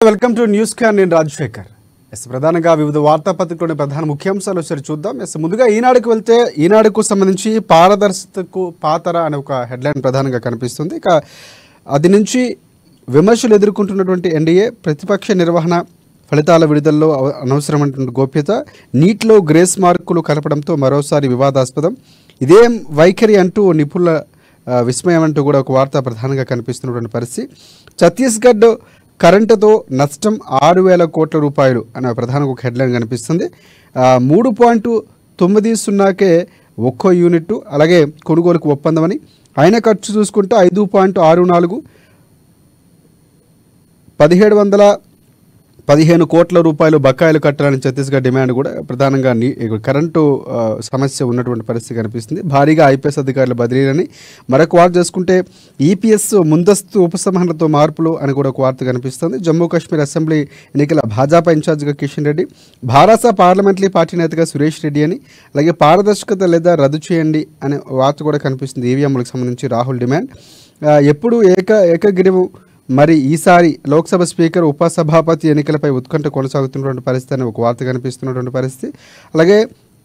Welcome to news can నేను Rajasekhar yes ప్రధానంగా వివిధ వార్తాపత్రికలోని ప్రధాన ముఖ్యాంశాలు ఒకసారి చూద్దాం ఎస్ ముందుగా ఈనాడుకు వెళ్తే ఈనాడుకు సంబంధించి పారదర్శకకు పాతర అనే ఒక హెడ్లైన్ ప్రధానంగా కనిపిస్తుంది ఇక అది నుంచి విమర్శలు ఎదుర్కొంటున్నటువంటి ఎన్డీఏ ప్రతిపక్ష నిర్వహణ ఫలితాల విడుదలలో అవ- అనవసరమైనటువంటి గోప్యత నీట్లో గ్రేస్ మార్కులు కలపడంతో మరోసారి వివాదాస్పదం ఇదేం వైఖరి అంటూ నిపుణుల ఆ, విస్మయం అంటూ కూడా ఒక వార్త ప్రధానంగా కనిపిస్తున్నటువంటి పరిస్థితి ఛత్తీస్గఢ్ కరెంటుతో నష్టం ఆరు వేల కోట్ల రూపాయలు అనే ప్రధాన ఒక హెడ్లైన్ కనిపిస్తుంది ఆ, మూడు పాయింట్ తొమ్మిది సున్నాకే ఒక్కో యూనిట్ అలాగే కొనుగోలుకు ఒప్పందమని అయిన ఖర్చు చూసుకుంటే ఐదు పాయింట్ ఆరు నాలుగు పదిహేడు వందల పదిహేను కోట్ల రూపాయలు బకాయిలు కట్టాలని ఛత్తీస్గఢ్ డిమాండ్ కూడా ప్రధానంగా నీ ఇక కరెంటు ఆ, సమస్య ఉన్నటువంటి పరిస్థితి కనిపిస్తుంది భారీగా ఐపీఎస్ అధికారుల బదిలీలని మరొక వార్త చేసుకుంటే ఈపీఎస్ ముందస్తు ఉపసంహరణతో మార్పులు అని కూడా ఒక వార్త కనిపిస్తుంది జమ్మూ కాశ్మీర్ అసెంబ్లీ ఎన్నికల భాజపా ఇన్ఛార్జిగా కిషన్ రెడ్డి భారత పార్లమెంటరీ పార్టీ నేతగా సురేష్ రెడ్డి అని అలాగే పారదర్శకత లేదా రద్దు చేయండి అనే వార్త కూడా కనిపిస్తుంది ఈవీఎంలకు సంబంధించి రాహుల్ డిమాండ్ ఆ, ఎప్పుడు ఏక ఏకగ్రీవం మరి ఈసారి లోక్సభ స్పీకర్ ఉపసభాపతి ఎన్నికలపై ఉత్కంఠ కొనసాగుతున్నటువంటి పరిస్థితి అని ఒక వార్త కనిపిస్తున్నటువంటి పరిస్థితి అలాగే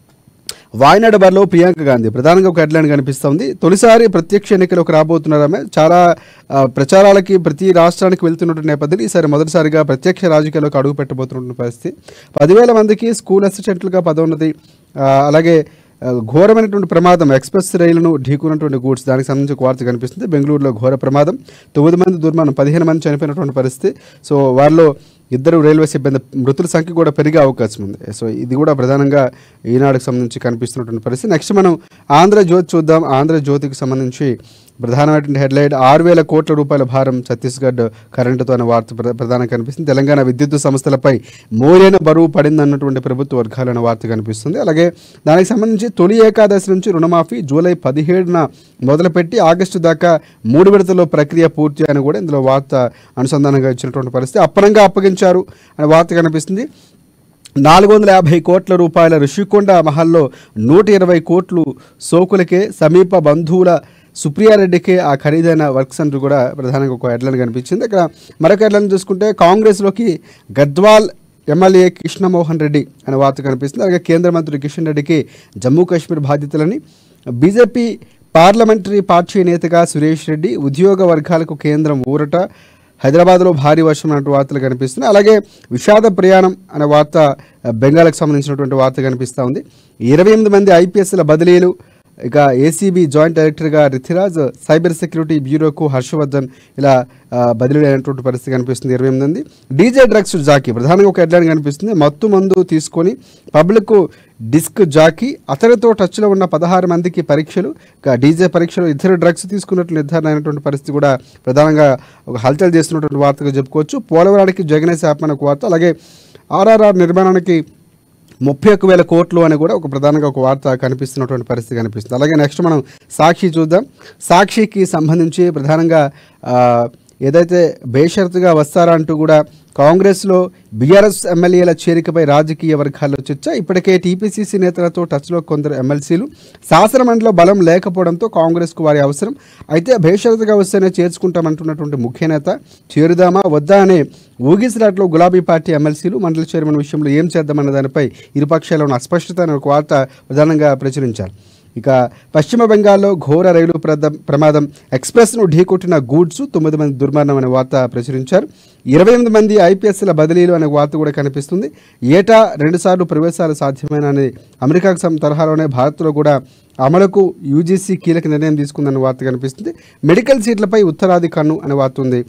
వాయనాడ్ బరిలో ప్రియాంక గాంధీ ప్రధానంగా ఒక హెడ్లైన్ కనిపిస్తుంది తొలిసారి ప్రత్యక్ష ఎన్నికలకు రాబోతున్నారు ఆమె చాలా ఆ, ప్రచారాలకి ప్రతి రాష్ట్రానికి వెళ్తున్నటువంటి నేపథ్యంలో ఈసారి మొదటిసారిగా ప్రత్యక్ష రాజకీయాలకు అడుగు పెట్టబోతున్నటువంటి పరిస్థితి పదివేల మందికి స్కూల్ అసిస్టెంట్లుగా పదోన్నతి ఆ, అలాగే ఆ, ఘోరమైనటువంటి ప్రమాదం ఎక్స్ప్రెస్ రైలును ఢీకున్నటువంటి గూడ్స్ దానికి సంబంధించి ఒక వార్త కనిపిస్తుంది బెంగళూరులో ఘోర ప్రమాదం తొమ్మిది మంది దుర్మరణం పదిహేను మంది చనిపోయినటువంటి పరిస్థితి సో వారిలో ఇద్దరు రైల్వే సిబ్బంది మృతుల సంఖ్య కూడా పెరిగే అవకాశం ఉంది సో ఇది కూడా ప్రధానంగా ఈనాడుకు సంబంధించి కనిపిస్తున్నటువంటి పరిస్థితి నెక్స్ట్ మనం ఆంధ్రజ్యోతి చూద్దాం ఆంధ్రజ్యోతికి సంబంధించి ప్రధానమైనటువంటి హెడ్లైన్ ఆరు వేల కోట్ల రూపాయల భారం ఛత్తీస్గఢ్ కరెంటుతో అనే వార్త ప్ర- ప్రధానంగా కనిపిస్తుంది తెలంగాణ విద్యుత్ సంస్థలపై మోరైన బరువు పడిందన్నటువంటి ప్రభుత్వ వర్గాలనే వార్త కనిపిస్తుంది అలాగే దానికి సంబంధించి తొలి ఏకాదశి నుంచి రుణమాఫీ జూలై పదిహేడున మొదలుపెట్టి ఆగస్టు దాకా మూడు విడతల్లో ప్రక్రియ పూర్తి అని కూడా ఇందులో వార్త అనుసంధానంగా ఇచ్చినటువంటి పరిస్థితి అప్పనంగా అప్పగించారు అనే వార్త కనిపిస్తుంది నాలుగు వందల యాభై కోట్ల రూపాయల ఋషికొండ మహల్లో నూట ఇరవై కోట్లు సోకులకే సమీప బంధువుల సుప్రియారెడ్డికే ఆ ఖరీదైన వర్క్స్ అంటూ కూడా ప్రధానంగా ఒక హెడ్లైన్ కనిపించింది ఇక్కడ మరొక హెడ్లైన్ చూసుకుంటే కాంగ్రెస్లోకి గద్వాల్ ఎమ్మెల్యే కృష్ణమోహన్ రెడ్డి అనే వార్త కనిపిస్తుంది అలాగే కేంద్ర మంత్రి కిషన్ రెడ్డికి జమ్మూ కాశ్మీర్ బాధ్యతలని బీజేపీ పార్లమెంటరీ పార్టీ నేతగా సురేష్ రెడ్డి ఉద్యోగ వర్గాలకు కేంద్రం ఊరట హైదరాబాద్లో భారీ వర్షం అనే వార్తలు కనిపిస్తున్నాయి అలాగే విషాద ప్రయాణం అనే వార్త ఆ, బెంగాల్కి సంబంధించినటువంటి వార్త కనిపిస్తూ ఉంది ఇరవై ఎనిమిది మంది ఐపీఎస్ల బదిలీలు ఇక ఏసీబీ జాయింట్ డైరెక్టర్గా రిథిరాజ్ సైబర్ సెక్యూరిటీ బ్యూరోకు హర్షవర్ధన్ ఇలా ఆ, బదిలీ అయినటువంటి పరిస్థితి కనిపిస్తుంది ఇరవై ఎనిమిది మంది డీజే డ్రగ్స్ జాకీ ప్రధానంగా ఒక హెడ్లైన్ కనిపిస్తుంది మత్తు మందు తీసుకొని పబ్లిక్ డిస్క్ జాకీ అతనితో టచ్లో ఉన్న పదహారు మందికి పరీక్షలు ఇక డీజే పరీక్షలు ఇద్దరు డ్రగ్స్ తీసుకున్నట్లు నిర్ధారణ అయినటువంటి పరిస్థితి కూడా ప్రధానంగా ఒక హల్చల్ చేస్తున్నటువంటి వార్తగా చెప్పుకోవచ్చు పోలవరానికి జగనే శాపన ఒక వార్త అలాగే ఆర్ఆర్ఆర్ నిర్మాణానికి ముప్పై ఒక్క వేల కోట్లు అని కూడా ఒక ప్రధానంగా ఒక వార్త కనిపిస్తున్నటువంటి పరిస్థితి కనిపిస్తుంది అలాగే నెక్స్ట్ మనం సాక్షి చూద్దాం సాక్షికి సంబంధించి ప్రధానంగా ఆ, ఏదైతే బేషరతుగా వస్తారా అంటూ కూడా కాంగ్రెస్లో బీఆర్ఎస్ ఎమ్మెల్యేల చేరికపై రాజకీయ వర్గాల్లో చర్చ ఇప్పటికే టీపీసీసీ నేతలతో టచ్లో కొందరు ఎమ్మెల్సీలు శాసనమండలిలో బలం లేకపోవడంతో కాంగ్రెస్కు వారి అవసరం అయితే బేషరతుగా వస్తేనే చేర్చుకుంటామంటున్నటువంటి ముఖ్య నేత చేరుదామా వద్దా అనే ఊగిసలాట్లో గులాబీ పార్టీ ఎమ్మెల్సీలు మండలి చైర్మన్ విషయంలో ఏం చేద్దామన్న దానిపై ఇరుపక్షాల ఉన్న అస్పష్టత అనే ఒక వార్త ప్రధానంగా ప్రచురించారు ఇక పశ్చిమ బెంగాల్లో ఘోర రైలు ప్రద ప్రమాదం ఎక్స్ప్రెస్ను ఢీకొట్టిన గూడ్స్ తొమ్మిది మంది దుర్మరణం అనే వార్త ప్రచురించారు ఇరవై ఎనిమిది మంది ఐపీఎస్ల బదిలీలు అనే వార్త కూడా కనిపిస్తుంది ఏటా రెండుసార్లు ప్రవేశాలు సాధ్యమైన అనేది అమెరికాకు సం తరహాలోనే భారత్లో కూడా అమలుకు యూజీసీ కీలక నిర్ణయం తీసుకుందన్న వార్త కనిపిస్తుంది మెడికల్ సీట్లపై ఉత్తరాది కన్ను అనే వార్త ఉంది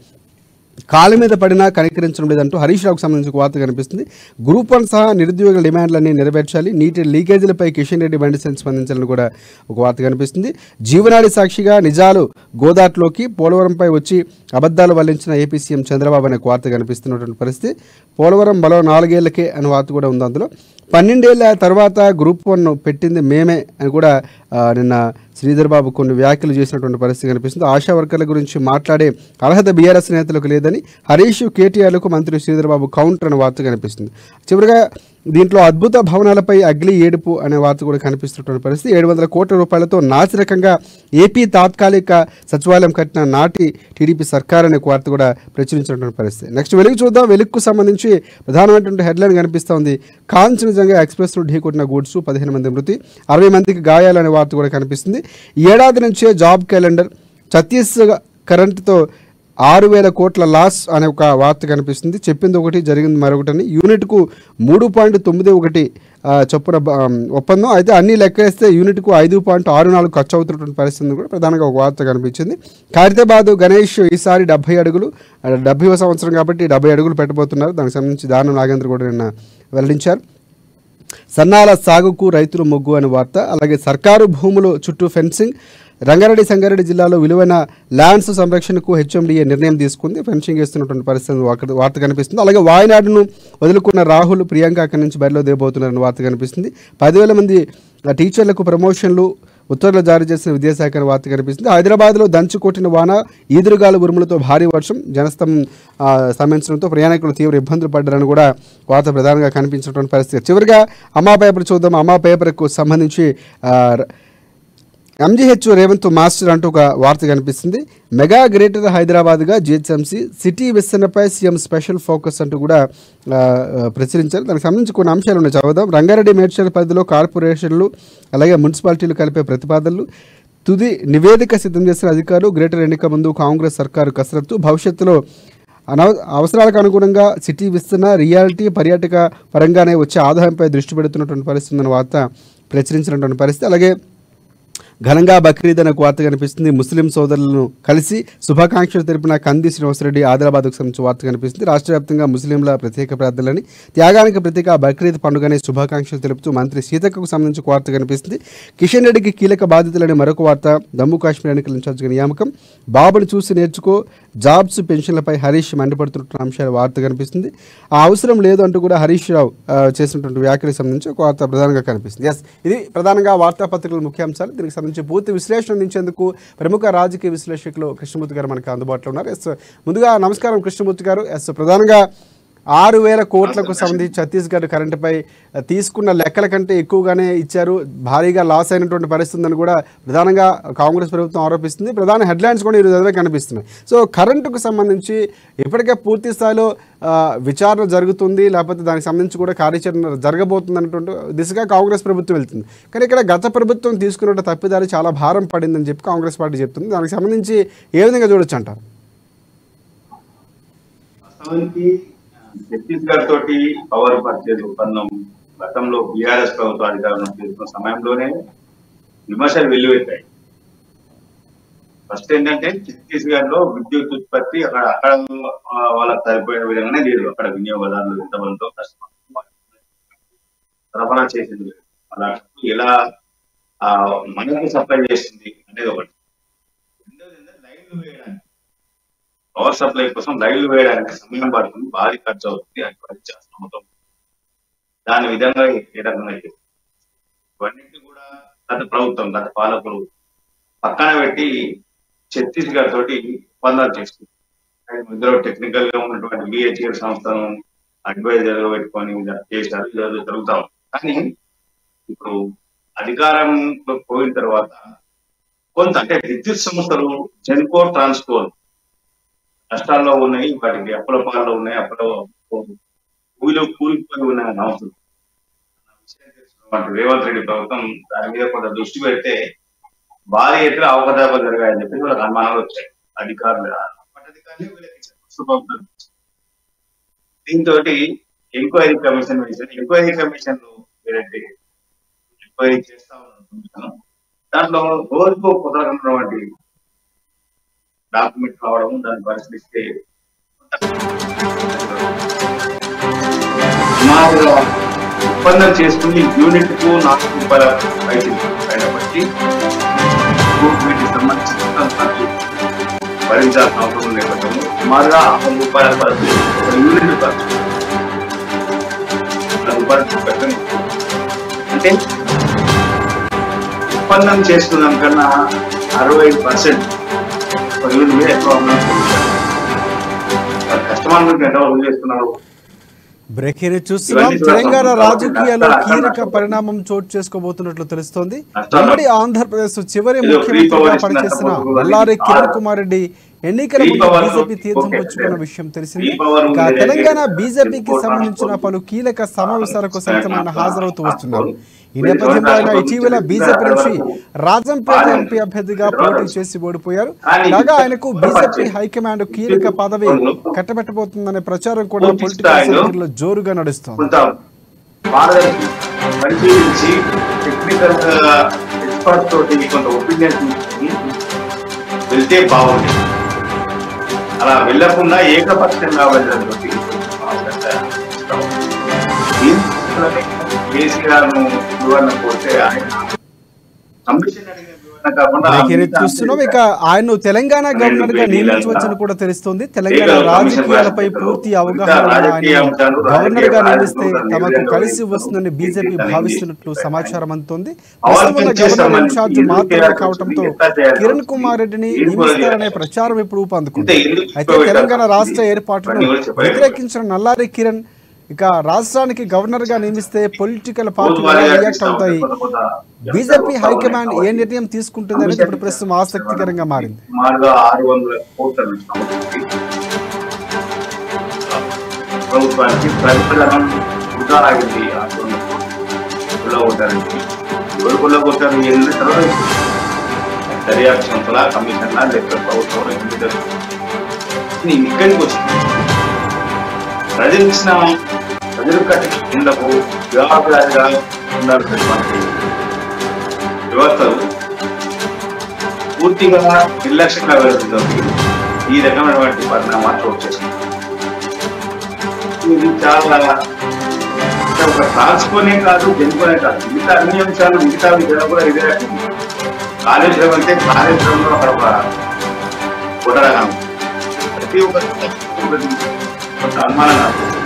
కాలు మీద పడినా కనికరించడం లేదంటూ హరీష్ రావుకు సంబంధించిన ఒక వార్త కనిపిస్తుంది గ్రూప్ వన్ సహా నిరుద్యోగుల డిమాండ్లన్నీ నెరవేర్చాలి నీటి లీకేజీలపై కిషన్ రెడ్డి బండి సంఘ్ స్పందించాలని కూడా ఒక వార్త కనిపిస్తుంది జీవనాడి సాక్షిగా నిజాలు గోదాట్లోకి పోలవరంపై వచ్చి అబద్ధాలు వల్లించిన ఏపీ సీఎం చంద్రబాబు అనే ఒక వార్త కనిపిస్తున్నటువంటి పరిస్థితి పోలవరం మరో నాలుగేళ్లకే అనే వార్త కూడా ఉంది అందులో పన్నెండేళ్ల తర్వాత గ్రూప్ వన్ పెట్టింది మేమే అని కూడా ఆ, నిన్న శ్రీధర్ బాబు కొన్ని వ్యాఖ్యలు చేసినటువంటి పరిస్థితి కనిపిస్తుంది ఆశా వర్కర్ల గురించి మాట్లాడే అర్హత బీఆర్ఎస్ నేతలకు లేదని హరీష్ కేటీఆర్లకు మంత్రి శ్రీధర్ బాబు కౌంటర్ అనే వార్త కనిపిస్తుంది చివరిగా దీంట్లో అద్భుత భవనాలపై అగ్లి ఏడుపు అనే వార్త కూడా కనిపిస్తున్నటువంటి పరిస్థితి ఏడు వందల కోట్ల రూపాయలతో నాసిరకంగా ఏపీ తాత్కాలిక సచివాలయం కట్టిన నాటి టీడీపీ సర్కార్ అనే వార్త కూడా ప్రచురించినటువంటి పరిస్థితి నెక్స్ట్ వెలుగు చూద్దాం వెలుగుకు సంబంధించి ప్రధానమైనటువంటి హెడ్లైన్ కనిపిస్తోంది కాంచనజంగా ఎక్స్ప్రెస్ను ఢీకొట్టిన గూడ్స్ పదిహేను మంది మృతి అరవై మందికి గాయాలనే వార్త కూడా కనిపిస్తుంది ఈ ఏడాది నుంచే జాబ్ క్యాలెండర్ ఛత్తీస్గఢ్ కరెంటుతో ఆరు వేల కోట్ల లాస్ అనే ఒక వార్త కనిపిస్తుంది చెప్పింది ఒకటి జరిగింది మరొకటని యూనిట్కు మూడు పాయింట్ తొమ్మిది ఒకటి ఆ, చొప్పున బ- ఆ, ఒప్పందం అయితే అన్ని లెక్కేస్తే యూనిట్కు ఐదు పాయింట్ ఆరు నాలుగు ఖర్చు అవుతున్నటువంటి పరిస్థితి కూడా ప్రధానంగా ఒక వార్త కనిపించింది ఖైరతాబాద్ గణేష్ ఈసారి డెబ్బై అడుగులు డెబ్బై సంవత్సరం కాబట్టి డెబ్బై అడుగులు పెట్టబోతున్నారు దానికి సంబంధించి దానం నాగేంద్ర కూడా నిన్న వెల్లడించారు సన్నాల సాగుకు రైతులు మొగ్గు అనే వార్త అలాగే సర్కారు భూములు చుట్టూ ఫెన్సింగ్ రంగారెడ్డి సంగారెడ్డి జిల్లాలో విలువైన ల్యాండ్స్ సంరక్షణకు హెచ్ఎండిఏ నిర్ణయం తీసుకుంది ఫెన్సింగ్ వేస్తున్నటువంటి పరిస్థితి వార్త- వార్త కనిపిస్తుంది అలాగే వాయనాడును వదులుకున్న రాహుల్ ప్రియాంక అక్కడి నుంచి బరిలో దిగబోతున్నారని వార్త కనిపిస్తుంది పదివేల మంది ఆ, టీచర్లకు ప్రమోషన్లు ఉత్తర్వులు జారీ చేసిన విద్యాశాఖ అనే వార్త కనిపిస్తుంది హైదరాబాద్లో దంచు కొట్టిన వాన ఈదురుగాలు ఉరుములతో భారీ వర్షం జనస్తం ఆ, స్తంభించడంతో ప్రయాణికులు తీవ్ర ఇబ్బందులు పడ్డారని కూడా వార్త ప్రధానంగా కనిపించినటువంటి పరిస్థితి చివరిగా అమ్మా పేపర్ చూద్దాం అమ్మా పేపర్కు సంబంధించి ఆ, ఎంజీహెచ్ రేవంత్ మాస్టర్ అంటూ ఒక వార్త కనిపిస్తుంది మెగా గ్రేటర్ హైదరాబాద్గా జిహెచ్ఎంసీ సిటీ విస్తరణపై సీఎం స్పెషల్ ఫోకస్ అంటూ కూడా ఆ, ఆ, ప్రచురించారు దానికి సంబంధించి కొన్ని అంశాలు ఉన్నాయి చదువుదాం రంగారెడ్డి మేడ్చల్ పరిధిలో కార్పొరేషన్లు అలాగే మున్సిపాలిటీలు కలిపే ప్రతిపాదనలు తుది నివేదిక సిద్ధం చేసిన అధికారులు గ్రేటర్ ఎన్నిక ముందు కాంగ్రెస్ సర్కారు కసరత్తు భవిష్యత్తులో అనవ అవసరాలకు అనుగుణంగా సిటీ విస్తరణ రియాలిటీ పర్యాటక పరంగానే వచ్చే ఆదాయంపై దృష్టి పెడుతున్నటువంటి పరిస్థితి ఉందన్న వార్త ప్రచురించినటువంటి పరిస్థితి అలాగే ఘనంగా బక్రీద్ అనే ఒక వార్త కనిపిస్తుంది ముస్లిం సోదరులను కలిసి శుభాకాంక్షలు తెలిపిన కంది శ్రీనివాసరెడ్డి ఆదిలాబాద్కు సంబంధించి వార్త కనిపిస్తుంది రాష్ట్ర వ్యాప్తంగా ముస్లింల ప్రత్యేక ప్రార్థనలని త్యాగానికి ప్రతీక బక్రీద్ పండుగనే శుభాకాంక్షలు తెలుపుతూ మంత్రి సీతక్కకు సంబంధించి ఒక వార్త కనిపిస్తుంది కిషన్ రెడ్డికి కీలక బాధ్యతలని మరొక వార్త జమ్మూ కాశ్మీర్ ఎన్నికల ఇన్ఛార్జిగా నియామకం బాబుని చూసి నేర్చుకో జాబ్స్ పెన్షన్లపై హరీష్ మండిపడుతున్న అంశాల వార్త కనిపిస్తుంది ఆ అవసరం లేదు అంటూ కూడా హరీష్ రావు ఆ, చేసినటువంటి వ్యాఖ్యలకు సంబంధించి ఒక వార్త ప్రధానంగా కనిపిస్తుంది ఎస్ ఇది ప్రధానంగా వార్తాపత్రికల ముఖ్యాంశాలు దీనికి సంబంధించి పూర్తి విశ్లేషణ అందించేందుకు ప్రముఖ రాజకీయ విశ్లేషకులు కృష్ణమూర్తి గారు మనకు అందుబాటులో ఉన్నారు ఎస్ ముందుగా నమస్కారం కృష్ణమూర్తి గారు ఎస్ ప్రధానంగా ఆరు వేల కోట్లకు సంబంధించి ఛత్తీస్గఢ్ కరెంటుపై తీసుకున్న లెక్కల కంటే ఎక్కువగానే ఇచ్చారు భారీగా లాస్ అయినటువంటి పరిస్థితి ఉందని కూడా ప్రధానంగా కాంగ్రెస్ ప్రభుత్వం ఆరోపిస్తుంది ప్రధాన హెడ్లైన్స్ కూడా ఈరోజు అదే కనిపిస్తున్నాయి సో కరెంటుకు సంబంధించి ఇప్పటికే పూర్తి స్థాయిలో ఆ, విచారణ జరుగుతుంది లేకపోతే దానికి సంబంధించి కూడా కార్యాచరణ జరగబోతుంది అన్నటువంటి దిశగా కాంగ్రెస్ ప్రభుత్వం వెళ్తుంది కానీ ఇక్కడ గత ప్రభుత్వం తీసుకున్న తప్పిదాలు చాలా భారం పడిందని చెప్పి కాంగ్రెస్ పార్టీ చెప్తుంది దానికి సంబంధించి ఏ విధంగా చూడొచ్చు అంటారు వాస్తవానికి ఛత్తీస్గఢ్ తోటి పవర్ పర్చేజ్ ఒప్పందం గతంలో బీఆర్ఎస్ ప్రభుత్వ అధికారంలో తీసుకున్న సమయంలోనే విమర్శలు వెల్లువెత్తాయి ఫస్ట్ ఏంటంటే ఛత్తీస్గఢ్ లో విద్యుత్ ఉత్పత్తి అక్కడ అక్కడ ఆ, వాళ్ళకి సరిపోయే విధంగానే లేదు అక్కడ వినియోగదారులు ఎంతమందితో కష్టపడుతున్నారు సరఫరా చేసింది లేదు అలా ఎలా ఆ, మనకు సప్లై చేస్తుంది అనేది ఒకటి రెండోది ఏంటంటే లైన్లు వేయడానికి పవర్ సప్లై కోసం లైన్లు వేయడానికి సమయం పడుతుంది భారీ ఖర్చు అవుతుంది అది భరించాల్సిన మొత్తం దాని విధంగా ఏ రకంగా చేస్తుంది ఇవన్నింటినీ కూడా గత ప్రభుత్వం గత పాలకులు పక్కన పెట్టి ఛత్తీస్గఢ్ తోటి ఒప్పందాలు చేస్తుంది ఆయన ఇందులో టెక్నికల్ గా ఉన్నటువంటి బిహెచ్ఎల్ సంస్థను అడ్వైజర్ గా పెట్టుకొని ఇలా చేశారు ఇది జరుగుతా ఉంది కానీ ఇప్పుడు అధికారంలో పోయిన తర్వాత కొంత అంటే విద్యుత్ సంస్థలు జెన్కో ట్రాన్స్కోర్ కష్టాల్లో ఉన్నాయి వాటికి అప్పుల పాలలో ఉన్నాయి అప్పుల భూమిలో కూలిపోయి ఉన్నాయి సంస్థలు రేవంత్ రెడ్డి ప్రభుత్వం దాని మీద కొంత దృష్టి పెడితే భారీ ఎత్తున అవకతవకలు జరిగాయని చెప్పి వాళ్ళకి అనుమానాలు వచ్చాయి అధికారులు అప్పటి అధికారులే వీళ్ళకి ఇచ్చారు. ప్రస్తుత ప్రభుత్వం ఇచ్చింది. దీంతో ఎంక్వైరీ కమిషన్ వేశారు ఎంక్వైరీ కమిషన్ ఏదైతే ఎంక్వైరీ చేస్తా ఉన్నాం దాంట్లో రోజుకు కొత్త రకమైనటువంటి డాక్యుమెంట్ రావడం దాన్ని పరిశీలిస్తే సుమారుగా ఒప్పందం చేసుకుని యూనిట్ కు నాలుగు రూపాయల పైసలు అయినప్పటికీ వీటికి సంబంధించిన ఖర్చు భరించాల్సిన అవసరం ఉన్న నేపథ్యంలో సుమారుగా ఆరు రూపాయల వరకు ఒక యూనిట్ ఖర్చు వంద రూపాయలు పెట్టండి అంటే ఒప్పందం చేసుకున్నాం కన్నా అరవై పర్సెంట్ ఒక యూనిట్ మీద ఎక్కువ అమౌంట్ పొందుతారు. మరి కస్టమర్ నుంచి ఎంత వసూలు చేస్తున్నారు బ్రేకింగ్ చూస్తున్నాం ఇవన్నీ కూడా తెలంగాణ సంబంధం రాజకీయాల్లో కాబట్టి కీలక నష్టాలు పరిణామం చోటు చేసుకోబోతున్నట్లు తెలుస్తోంది నష్టాలు. ఉమ్మడి ఆంధ్రప్రదేశ్ చివరి ఏదో free ముఖ్యమంత్రిగా power ఇచ్చినంత పనిచేసిన పొదుపు నల్లారి అది కిరణ్ కాదు. కుమార్ రెడ్డి ఎన్నికల Free ముందు power బీజేపీ తీర్థం ఓకే, పుచ్చుకున్న సరే. విషయం తెలిసింది Free power ఇక ఉండేది తెలంగాణ అయితే బీజేపీకి transport, సంబంధించిన transport. పలు కీలక సమావేశాలకు సైతం ఆయన హాజరవుతూ వస్తున్నారు ఈ వీళ్ళు నేపథ్యంలో ఆయన transport ఇటీవల నుంచి బీజేపీ నుంచి వరకు రాజంపేట బాగానే ఎంపీ అభ్యర్థిగా తర్వాత పోటీ చేసి ఓడిపోయారు కానీ కాగా ఆయనకు బీజేపీ ప్రపంచ- హైకమాండ్ కీలక పదవి కట్టబెట్టబోతుందనే ప్రచారం కూడా పూర్తి పొలిటికల్ స్థాయిలో సర్కిల్లో జోరుగా నడుస్తోంది కొంత పారదర్శి పరిశీలించి టెక్నికల్ ఎక్స్పర్ట్ తోటి కొంత ఒపీనియన్ తీసుకుని వెళ్తే బాగుంది అలా వెళ్ళకుండా ఏకపక్షంగా వెళ్ళడం తోటి కేసీఆర్ ను వివరణ కోరితే ఆయన కమిషన్ అడిగిన వివరణ కాకుండా బ్రేకింగ్ న్యూస్ చూస్తున్నాం ఇక ఆయన తెలంగాణ గవర్నర్ గా నియమించవచ్చని కూడా తెలుస్తోంది తెలంగాణ రాజకీయాలపై పూర్తి అవగాహన ఉన్న ఆయన గవర్నర్ గా నియమిస్తే తమకు కలిసి వస్తుందని బీజేపీ భావిస్తున్నట్లు సమాచారం అందుతోంది ప్రస్తుతం గవర్నర్ ఇన్ఛార్జ్ మాత్రమే కావడంతో కిరణ్ కుమార్ రెడ్డిని నియమిస్తారనే ప్రచారం ఇప్పుడు ఊపందుకుంది అయితే తెలంగాణ రాష్ట్ర ఏర్పాటును వ్యతిరేకించిన నల్లారి కిరణ్ ఇక రాష్ట్రానికి గవర్నర్ గా నియమిస్తే పొలిటికల్ పార్టీలు రియాక్ట్ అవుతాయి బీజేపీ హైకమాండ్ ఏ నిర్ణయం తీసుకుంటుంది అనేది ఇప్పుడు ప్రస్తుతం ఆసక్తికరంగా మారింది సుమారుగా ఆరు వందల కోట్ల సమకూర్చి ప్రభుత్వానికి ప్రతిఫలం వృధా ఆగింది ఆరు వందల కోట్లు కొల్లగొట్టారండి ఎవరు కొల్లగొట్టారు ఏంటంటే తర్వాత దర్యాప్తు సంస్థల కమిషన్ల లేకపోతే ప్రభుత్వం ఎన్నికలు నేను ఇక్కడికి వచ్చింది ప్రజలు ఇచ్చిన ప్రజలు కట్టిన కిందకు జవాబుదారిగా ఉండాల్సినటువంటి వ్యవస్థలు పూర్తిగా నిర్లక్ష్యంగా వెళ్తుంది ఈ రకమైనటువంటి పరిణామాలు చోటు చేసుకుంటాం ఇది చాలా అంటే ఒక రాసుకొనే కాదు జనుకునే కాదు మిగతా అన్ని అంశాలు మిగతా విధాలు కూడా ఇదే రకం కాళేశ్వరం వెళ్తే కాళేశ్వరంలో అక్కడ ఒక కొట్టడగా ప్రతి ఒక్క కొంత అనుమానంగా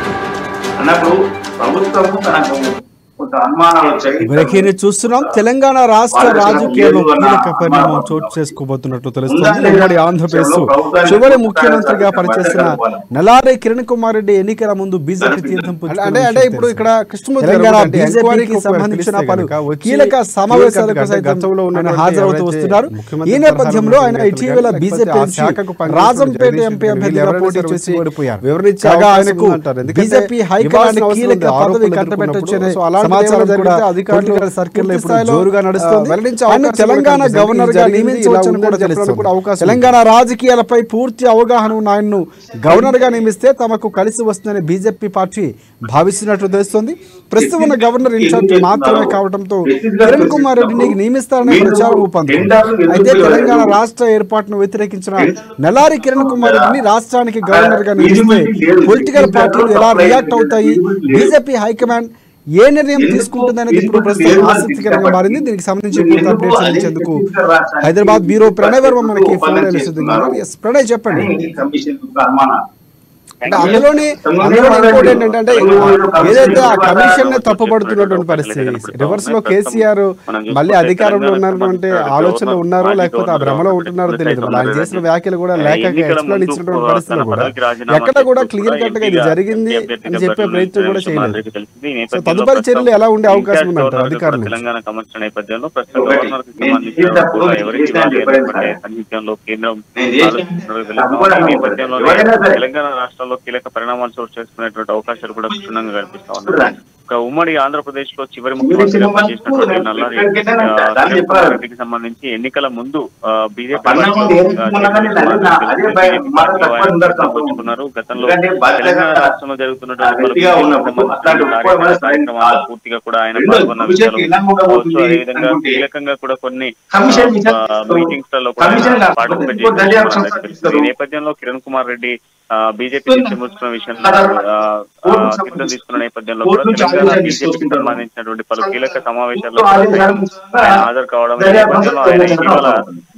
అన్నప్పుడు ప్రభుత్వము తనకు కొంత అనుమానాలు వచ్చాయి బ్రేకింగ్ చూస్తున్నాం తెలంగాణ రాష్ట్ర రాజకీయాల్లో కీలక పరిణామం చోటు చేసుకోబోతున్నట్లు తెలుస్తోంది ఉమ్మడి ఆంధ్రప్రదేశ్ చివరి ముఖ్యమంత్రిగా పనిచేసిన నల్లారి కిరణ్ కుమార్ రెడ్డి ఎన్నికల ముందు బీజేపీ తీర్థం పుచ్చుకున్న అంటే అంటే విషయం ఇప్పుడు ఇక్కడ తెలిసిందే. కృష్ణమూర్తి తెలంగాణ గారు అంటే బీజేపీకి ఎంక్వైరీకి సంబంధించిన పిలిస్తే పలు కనుక వచ్చి కీలక సమావేశాలకు గతంలో సైతం గతంలో ఆయన ఉన్నటువంటి హాజరవుతూ ఎవరైతే వస్తున్నారు ముఖ్యమంత్రి ఈ నేపథ్యంలో ఆయన సలహా ఇటీవల లేకపోతే బీజేపీ ఆ నుంచి శాఖకు పనిచేసిన రాజంపేట జగదీష్ ఎంపీ రెడ్డి అభ్యర్థిగా ఎవరైనా పోటీ సరే చేసి వచ్చి ఓడిపోయారు వివరించే కాగా అవకాశం ఆయనకు ఉందంటారు. ఎందుకంటే బీజేపీ హైకమాండ్ ఇవ్వాల్సిన అవసరం కీలక ఉంది. పదవి ఆరోపణలు కట్టబెట్టొచ్చనే ఎదుర్కొన్నప్పుడు. సో అలాంటి సమాచారం ఏమైనా కూడా జరిగితే అధికారులు పొలిటికల్ సర్కిల్లో ఇప్పుడు పూర్తి జోరుగా స్థాయిలో, నడుస్తుంది ఆ, వెల్లడించే ఆయన అవకాశం తెలంగాణ కూడా గవర్నర్ గా జరిగింది, ఇలా నియమించవచ్చని ఉందని కూడా చెప్పడానికి తెలుస్తుంది కూడా అవకాశం ఉంది. తెలంగాణ రాజకీయాలపై పూర్తి అవగాహన ఉన్న ఆయన్ను గవర్నర్ గా నియమిస్తే తమకు కలిసి వస్తుందని బీజేపీ పార్టీ భావిస్తున్నట్లు తెలుస్తోంది ప్రస్తుతం ఉన్న గవర్నర్ ఇన్ఛార్జ్ మాత్రమే కావడంతో కిరణ్ కుమార్ రెడ్డిని నియమిస్తారనే ప్రచారం ఊపందుకుంది అయితే తెలంగాణ రాష్ట్ర ఏర్పాటును వ్యతిరేకించిన నల్లారి కిరణ్ కుమార్ రెడ్డిని రాష్ట్రానికి గవర్నర్ గా నియమిస్తే పొలిటికల్ పార్టీలు ఎలా రియాక్ట్ అవుతాయి బీజేపీ హైకమాండ్ ఏ నిర్ణయం తీసుకుంటుందనేది ఇప్పుడు ప్రస్తుతం ఆసక్తికరంగా మారింది దీనికి సంబంధించి పూర్తి అప్డేట్స్ అందించేందుకు హైదరాబాద్ బ్యూరో ప్రణయ్ వర్మ మనకి ఫోన్ లైన్ సిద్ధంగా ఉన్నారు. Yes, ప్రణయ్ చెప్పండి కమిషన్ అనుమానం అంటే అందులోనే అందులో ఇంకోటి ఏంటంటే అంటే ఏదైతే ఆ కమిషన్ నే తప్పుపడుతున్నటువంటి పరిస్థితి రివర్స్ లో కేసీఆర్ మళ్ళీ అధికారంలో ఉన్నటువంటి ఆలోచనలు ఉన్నారో లేకపోతే ఆ భ్రమలో ఉంటున్నారో తెలియదు మరి ఆయన చేసిన వ్యాఖ్యలు కూడా లేక ఎక్స్ప్లెయిన్ ఇచ్చినటువంటి పరిస్థితులు కూడా ఎక్కడ కూడా క్లియర్ కట్ గా ఇది జరిగింది అని చెప్పే ప్రయత్నం కూడా చేయలేదు సో తదుపరి చర్యలు ఎలా ఉండే అవకాశం ఉందంటారు అధికారులు తెలంగాణ కమిషన్ నేపథ్యంలో ప్రస్తుతం ఒకటి, గవర్నర్ కి నేను సంబంధించిన చేసినప్పుడు కూడా ఎవరికి చేసిన ఇవ్వాలి చెప్పలేదు అనేటువంటి సార్. సాన్నిధ్యంలో కేంద్రం నేను చేసిన ఆలోచిస్తున్నట్టు తప్పు కూడా తెలుస్తుంది. ఈ నమ్మకూడదు. నేపథ్యంలోనే ఎవరైనా సరే. తెలంగాణ రాష్ట్రంలో కీలక పరిణామాలు చోటు చేసుకునేటువంటి అవకాశాలు కూడా క్షుణ్ణంగా కనిపిస్తా ఉన్నాయి ఒక ఉమ్మడి ఆంధ్రప్రదేశ్ లో చివరి ముఖ్యమంత్రిగా పనిచేసినటువంటి నల్లారి ఆ, కిరణ్ కుమార్ రెడ్డికి సంబంధించి ఎన్నికల ముందు ఆ, బీజేపీ పరిణామం పార్టీలో, ఏది ఆ, ఉన్నా కానీ చేసిన నన్ను అదే బీజేపీ భయం, మాట పార్టీలో తక్కువ ఆయన ఉండదు. పంచుకున్నారు గతంలో ఎందుకంటే బాధ్యత తెలంగాణ కదా. రాష్ట్రంలో జరుగుతున్నటువంటి పలు గట్టిగా ఉన్నప్పుడు సంబంధించిన అట్లాంటి కార్యక్రమాలు, ఉపయోగాలు కార్యక్రమాల్లో కాదు. పూర్తిగా కూడా ఆయన రెండో పాల్గొన్న భవిష్యత్తు విషయాలు ఎలా ఉండబోతుంది కావచ్చు. అదేవిధంగా అనుకుంటే కీలకంగా కూడా కొన్ని కమిషన్ విషయం మీటింగ్స్ లలో కూడా కమిషన్ ఆయన కాకపోతే పార్టిసిపేట్ ఇంకో దర్యాప్తు చేస్తున్నారు. సంస్థ ఇస్తారు. ఈ నేపథ్యంలో కిరణ్ కుమార్ రెడ్డి బీజేపీ ఇస్తుంది. తీసుకున్న విషయంలో కదా. ఆ, ఆ, కోర్టుకు తీర్థం సంబంధించి తీసుకున్న నేపథ్యంలో కోర్టు కూడా నుంచి తెలంగాణ ఆదేశాలు బీజేపీకి తీసుకొచ్చుకుంటారు. సంబంధించినటువంటి పలు కీలక సమావేశాల్లో కోర్టు ఆదేశాలు ఆయన హాజరు కావడం ఈ దర్యాప్తు నేపథ్యంలో ఆయన సంస్థ ఇటీవల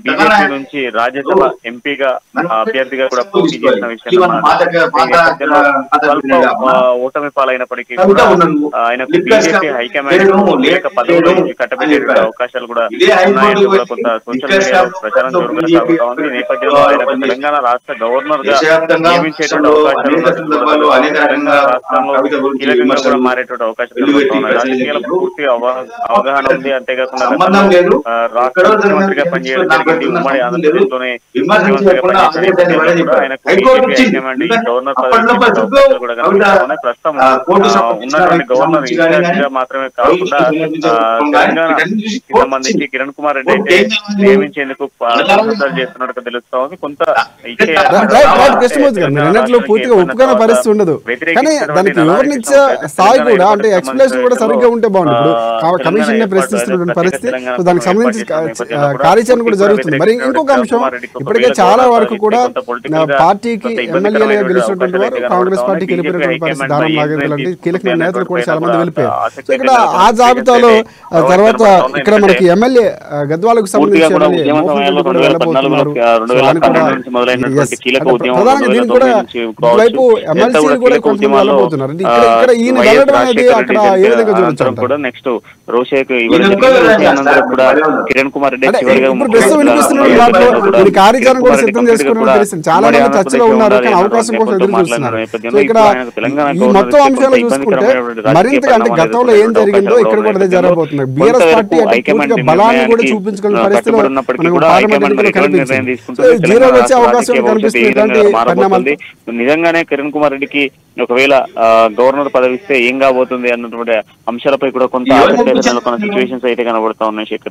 బీజేపీ నుంచి రాజ్యసభ ఎంపీగా ఆ, అభ్యర్థిగా కూడా పోటీ చేసిన విషయం ఈవెన్ పాత పాత పాత స్వల్ప ఆ, ఓటమి పాలైనప్పటికీ కూడా ఆ, ఆయనకు బీజేపీ హైకమాండ్ కీలక పదవులు ఇచ్చి కట్టబెట్టే అవకాశాలు కూడా ఉన్నాయంటూ కూడా కొంత సోషల్ మీడియాలో ప్రచారం జోరుగా సాగుతా ఉంది ఈ నేపథ్యంలో ఆయనకు తెలంగాణ రాష్ట్ర గవర్నర్ గా దేశవ్యాప్తంగా నియమించేటువంటి అవకాశాలు అనేక సందర్భాల్లో అనేక రకంగా రాష్ట్రంలో కవిత గురించి కీలకంగా కూడా విమర్శలు మారేటువంటి అవకాశాలు వెల్లువెత్తి కనబడుతున్నాయి. ప్రజలు రాజకీయాల చెప్పినప్పుడు పూర్తిగా అవగా- అవగాహన ఉంది అంతేకాకుండా సంబంధం గతంలో, లేదు. ఆ, రాష్ట్ర ఎక్కడో ముఖ్యమంత్రిగా జరిగిన పనిచేయడం నాకు జరిగింది ఉన్న ఉమ్మడి సంబంధం లేదు. ఆంధ్రప్రదేశ్లోనే విమర్శించకుండా ముఖ్యమంత్రిగా అదే పనిచేసిన దాన్ని నేపథ్యంలో చెప్పారు. కూడా ఆయనకు హైకోర్టు బీజేపీ ఇచ్చింది. హైకమాండ్ ఈ ఎందుకంటే గవర్నర్ అప్పట్లో పదవి ఇచ్చే పరిస్థితుల్లో అవకాశాలు కూడా కనిపిస్తా కవిత, ఉన్నాయి. ప్రస్తుతం ఆ, కోర్టు ఆ, సంబంధించిన ఉన్నటువంటి వాటికి గవర్నర్ సంబంధించి కానీ ఇన్ఛార్జిగా మాత్రమే కాకుండా సంబంధించిన ఆ, కానీ తెలంగాణ వీటన్ని చూసి కి కోర్టు సంబంధించి ఇచ్చింది. కిరణ్ కుమార్ రెడ్డి కోర్టు అయితే ఏం కావాలి? నియమించేందుకు ఆ, అలాగే ప్రయత్నాలు చేస్తున్నట్టుగా తెలుస్తా ఉంది కొంత ఇచ్చే రైట్, రైట్ రైట్ కృష్ణమూర్తి గారు మీరు అన్నట్లు పూర్తిగా ఒప్పుకునే పరిస్థితి ఉండదు కానీ దానికి వివరణిచ్చే స్థాయి కూడా అంటే ఎక్స్ప్లెనేషన్ కూడా సరిగ్గా ఉంటే బాగుంది ఇప్పుడు కమిషన్ నే ప్రశ్నిస్తున్నటువంటి పరిస్థితి సో దానికి సంబంధించి ఆ, కార్యాచరణ కూడా జరుగుతుంది మరి ఇంకొక అంశం ఇప్పటికే చాలా వరకు కూడా ఆ, పార్టీకి ఎమ్మెల్యేలుగా గెలిచినటువంటి వారు కాంగ్రెస్ పార్టీకి వెళ్ళిపోయినటువంటి పరిస్థితి దానం నాగేంద్ర లాంటి కీలక నేతలు కూడా చాలా మంది వెళ్ళిపోయారు సో ఇక్కడ ఆ జాబితాలో ఆ, తర్వాత ఇక్కడ మనకి ఎమ్మెల్యే ఆ, గద్వాలకు సంబంధించి పూర్తిగా కూడా ఎమ్మెల్యే ఉద్యమ మోహన్ సమయంలో రెడ్డి కూడా రెండు వేల వెళ్ళబోతున్నారు పద్నాలుగులో, రెండు సో వేల ఆయన కూడా పన్నెండు నుంచి మొదలైనటువంటి yes, కీలక అంటే ఉద్యమం ప్రధానంగా దీన్ని కూడా రెండు వేల తొమ్మిది నుంచి ఇటువైపు కావచ్చు. ఎమ్మెల్సీ ఎంత కూడా కీలక కొంతమంది ఉద్యమాల్లో, వెళ్ళబోతున్నారు అంటే ఇక్కడ ఆ, ఇక్కడ ఈయన వైఎస్ వెళ్ళడం అనేది రాజశేఖర అక్కడ రెడ్డి ఏ విధంగా అనంతరం చూడొచ్చు కూడా నెక్స్ట్ రోషేక్ ఈయన ఇంకో అనంతరం కూడా వెళ్ళాలి. కిరణ్ కుమార్ రెడ్డి అంటే చివరిగా ఇప్పుడు ప్రస్తుతం వినిపిస్తున్న ముఖ్యమంత్రి వాటిలో కూడా దీని కార్యాచరణ కూడా కిరణ్ సిద్ధం కుమార్ రెడ్డి చేసుకుని కూడా తెలిసింది చాలా మంది ఉమ్మడి చర్చలో ఉన్నారు కానీ ఆంధ్రప్రదేశ్లో అవకాశం కోసం ఎదురు మాట్లాడిన చూస్తున్నారు సో నేపథ్యంలో ఇక్కడ ఇప్పుడు ఆయనకు తెలంగాణ ఈ గవర్నర్ మొత్తం కొంత అంశాలు చూసుకుంటే ఇబ్బందికరమైనటువంటి మరింతగా అంటే రాజకీయ గతంలో ఏం పరిణామాలు జరిగిందో ఇక్కడ కూడా అదే ఎదుర్కొనే జరగబోతుంది కొంతవరకు బీఆర్ఎస్ పార్టీ అంటే హైకమాండ్ పూర్తిగా బలాన్ని కూడా నిర్ణయానికి, చూపించుకునే ఆ, పరిస్థితిలో కట్టుబడి ఉన్నప్పటికీ మనకు కూడా పార్లమెంట్ హైకమాండ్ ఎన్నికలు మరి ఎటువంటి నిర్ణయం కనిపించింది తీసుకుంటుంది? సో జీరో తెలంగాణ వచ్చే అవకాశం రాజకీయ భవిష్యత్తు కనిపిస్తుంది ఏ విధంగా ఇలాంటి మారబోతుంది? పరిణామాలు నిజంగానే కిరణ్ కుమార్ రెడ్డికి ఒకవేళ ఆ, గవర్నర్ పదవి ఇస్తే ఏం కాబోతుంది అన్నటువంటి అంశాలపై కూడా కొంత ఎవరు ఆసక్తి పంపించారు? నెలకొన్న సిచ్యువేషన్స్ అయితే కనబడతా ఉన్నాయి శేఖర్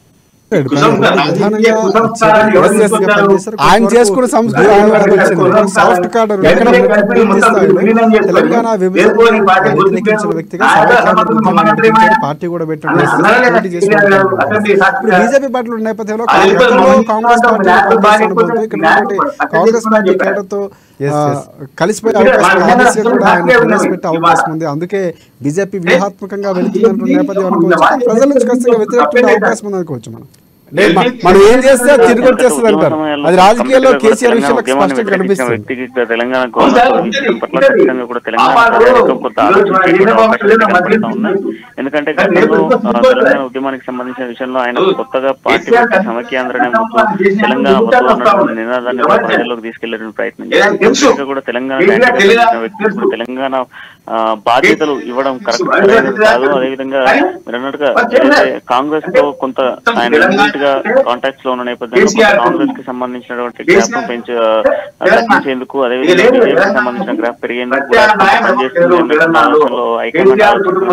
కుసం సార్, ప్రధానంగా కుసం సార్ అని ఎవరు yes, yes గా తీసుకొచ్చారు? పనిచేశారు. ఆయన చేసుకున్న సంస్కృతి ఆయన వరకు వచ్చింది సాఫ్ట్ కార్డర్ ఎక్కడ పూర్తి స్థాయిలో తెలంగాణ విభజన వ్యతిరేకించిన వ్యక్తిగా సమాచారం ఉద్యమం నడిపించారు. పార్టీ కూడా పెట్టడం పోటీ చేసిన ఇప్పుడు బీజేపీ పార్టీలో ఉన్న నేపథ్యంలో గతంలో కాంగ్రెస్ పార్టీ కాంగ్రెస్ అనుభవంతో ఇక్కడ ఉన్నటువంటి కాంగ్రెస్ పార్టీ కేడర్తో ఆ, కలిసిపోయే అవకాశం ఉంది. ఆర్ఎస్ఏ కూడా ఆయన ప్రవేశపెట్టే అవకాశం ఉంది అందుకే బీజేపీ వ్యూహాత్మకంగా వెళుతున్నటువంటి నేపథ్యం అనుకోవచ్చు కానీ ప్రజల నుంచి ఖచ్చితంగా వ్యతిరేకత అవకాశం ఉంది అనుకోవచ్చు మనం లేదు, మ- మనం ఏం చేస్తే అది తిరిగి వచ్చేస్తుంది అంటారు అది రాజకీయాల్లో కేసీఆర్ విషయంలో స్పష్టంగా కనిపిస్తుంది వ్యక్తికి తెలంగాణ గవర్నమెంట్ విషయం పట్ల ఖచ్చితంగా కూడా తెలంగాణ ప్రజలకు కొంత ఆలోచన చేసే అవకాశాలు కనబడతా ఉన్నాయి ఎందుకంటే గతంలో ఆ, తెలంగాణ ఉద్యమానికి సంబంధించిన విషయంలో ఆయన కొత్తగా పార్టీ పెట్టి సమైక్యాంధ్రనే ముద్దు తెలంగాణ ముద్దు అన్నటువంటి నినాదాన్ని కూడా ప్రజల్లోకి తీసుకెళ్లే ప్రయత్నం చేశారు ఇంకా కూడా తెలంగాణ క్యాండిడేట్ చేసిన వ్యక్తి ఇప్పుడు తెలంగాణ ఆ, బాధ్యతలు ఇవ్వడం కరెక్ట్ సరైనది కాదు అదేవిధంగా మీరు అన్నట్టుగా ఏదైతే కాంగ్రెస్ తో కొంత ఆయన ఇమీడియట్ గా కాంటాక్ట్స్ లో ఉన్న నేపథ్యంలో కొంత కాంగ్రెస్ కి సంబంధించినటువంటి గ్రాఫ్ పెంచు ఆ, తగ్గించేందుకు అదేవిధంగా బీజేపీకి సంబంధించిన గ్రాఫ్ పెరిగేందుకు కూడా కొంత పనిచేస్తుంది అన్నటువంటి ఆలోచనలో హైకమాండ్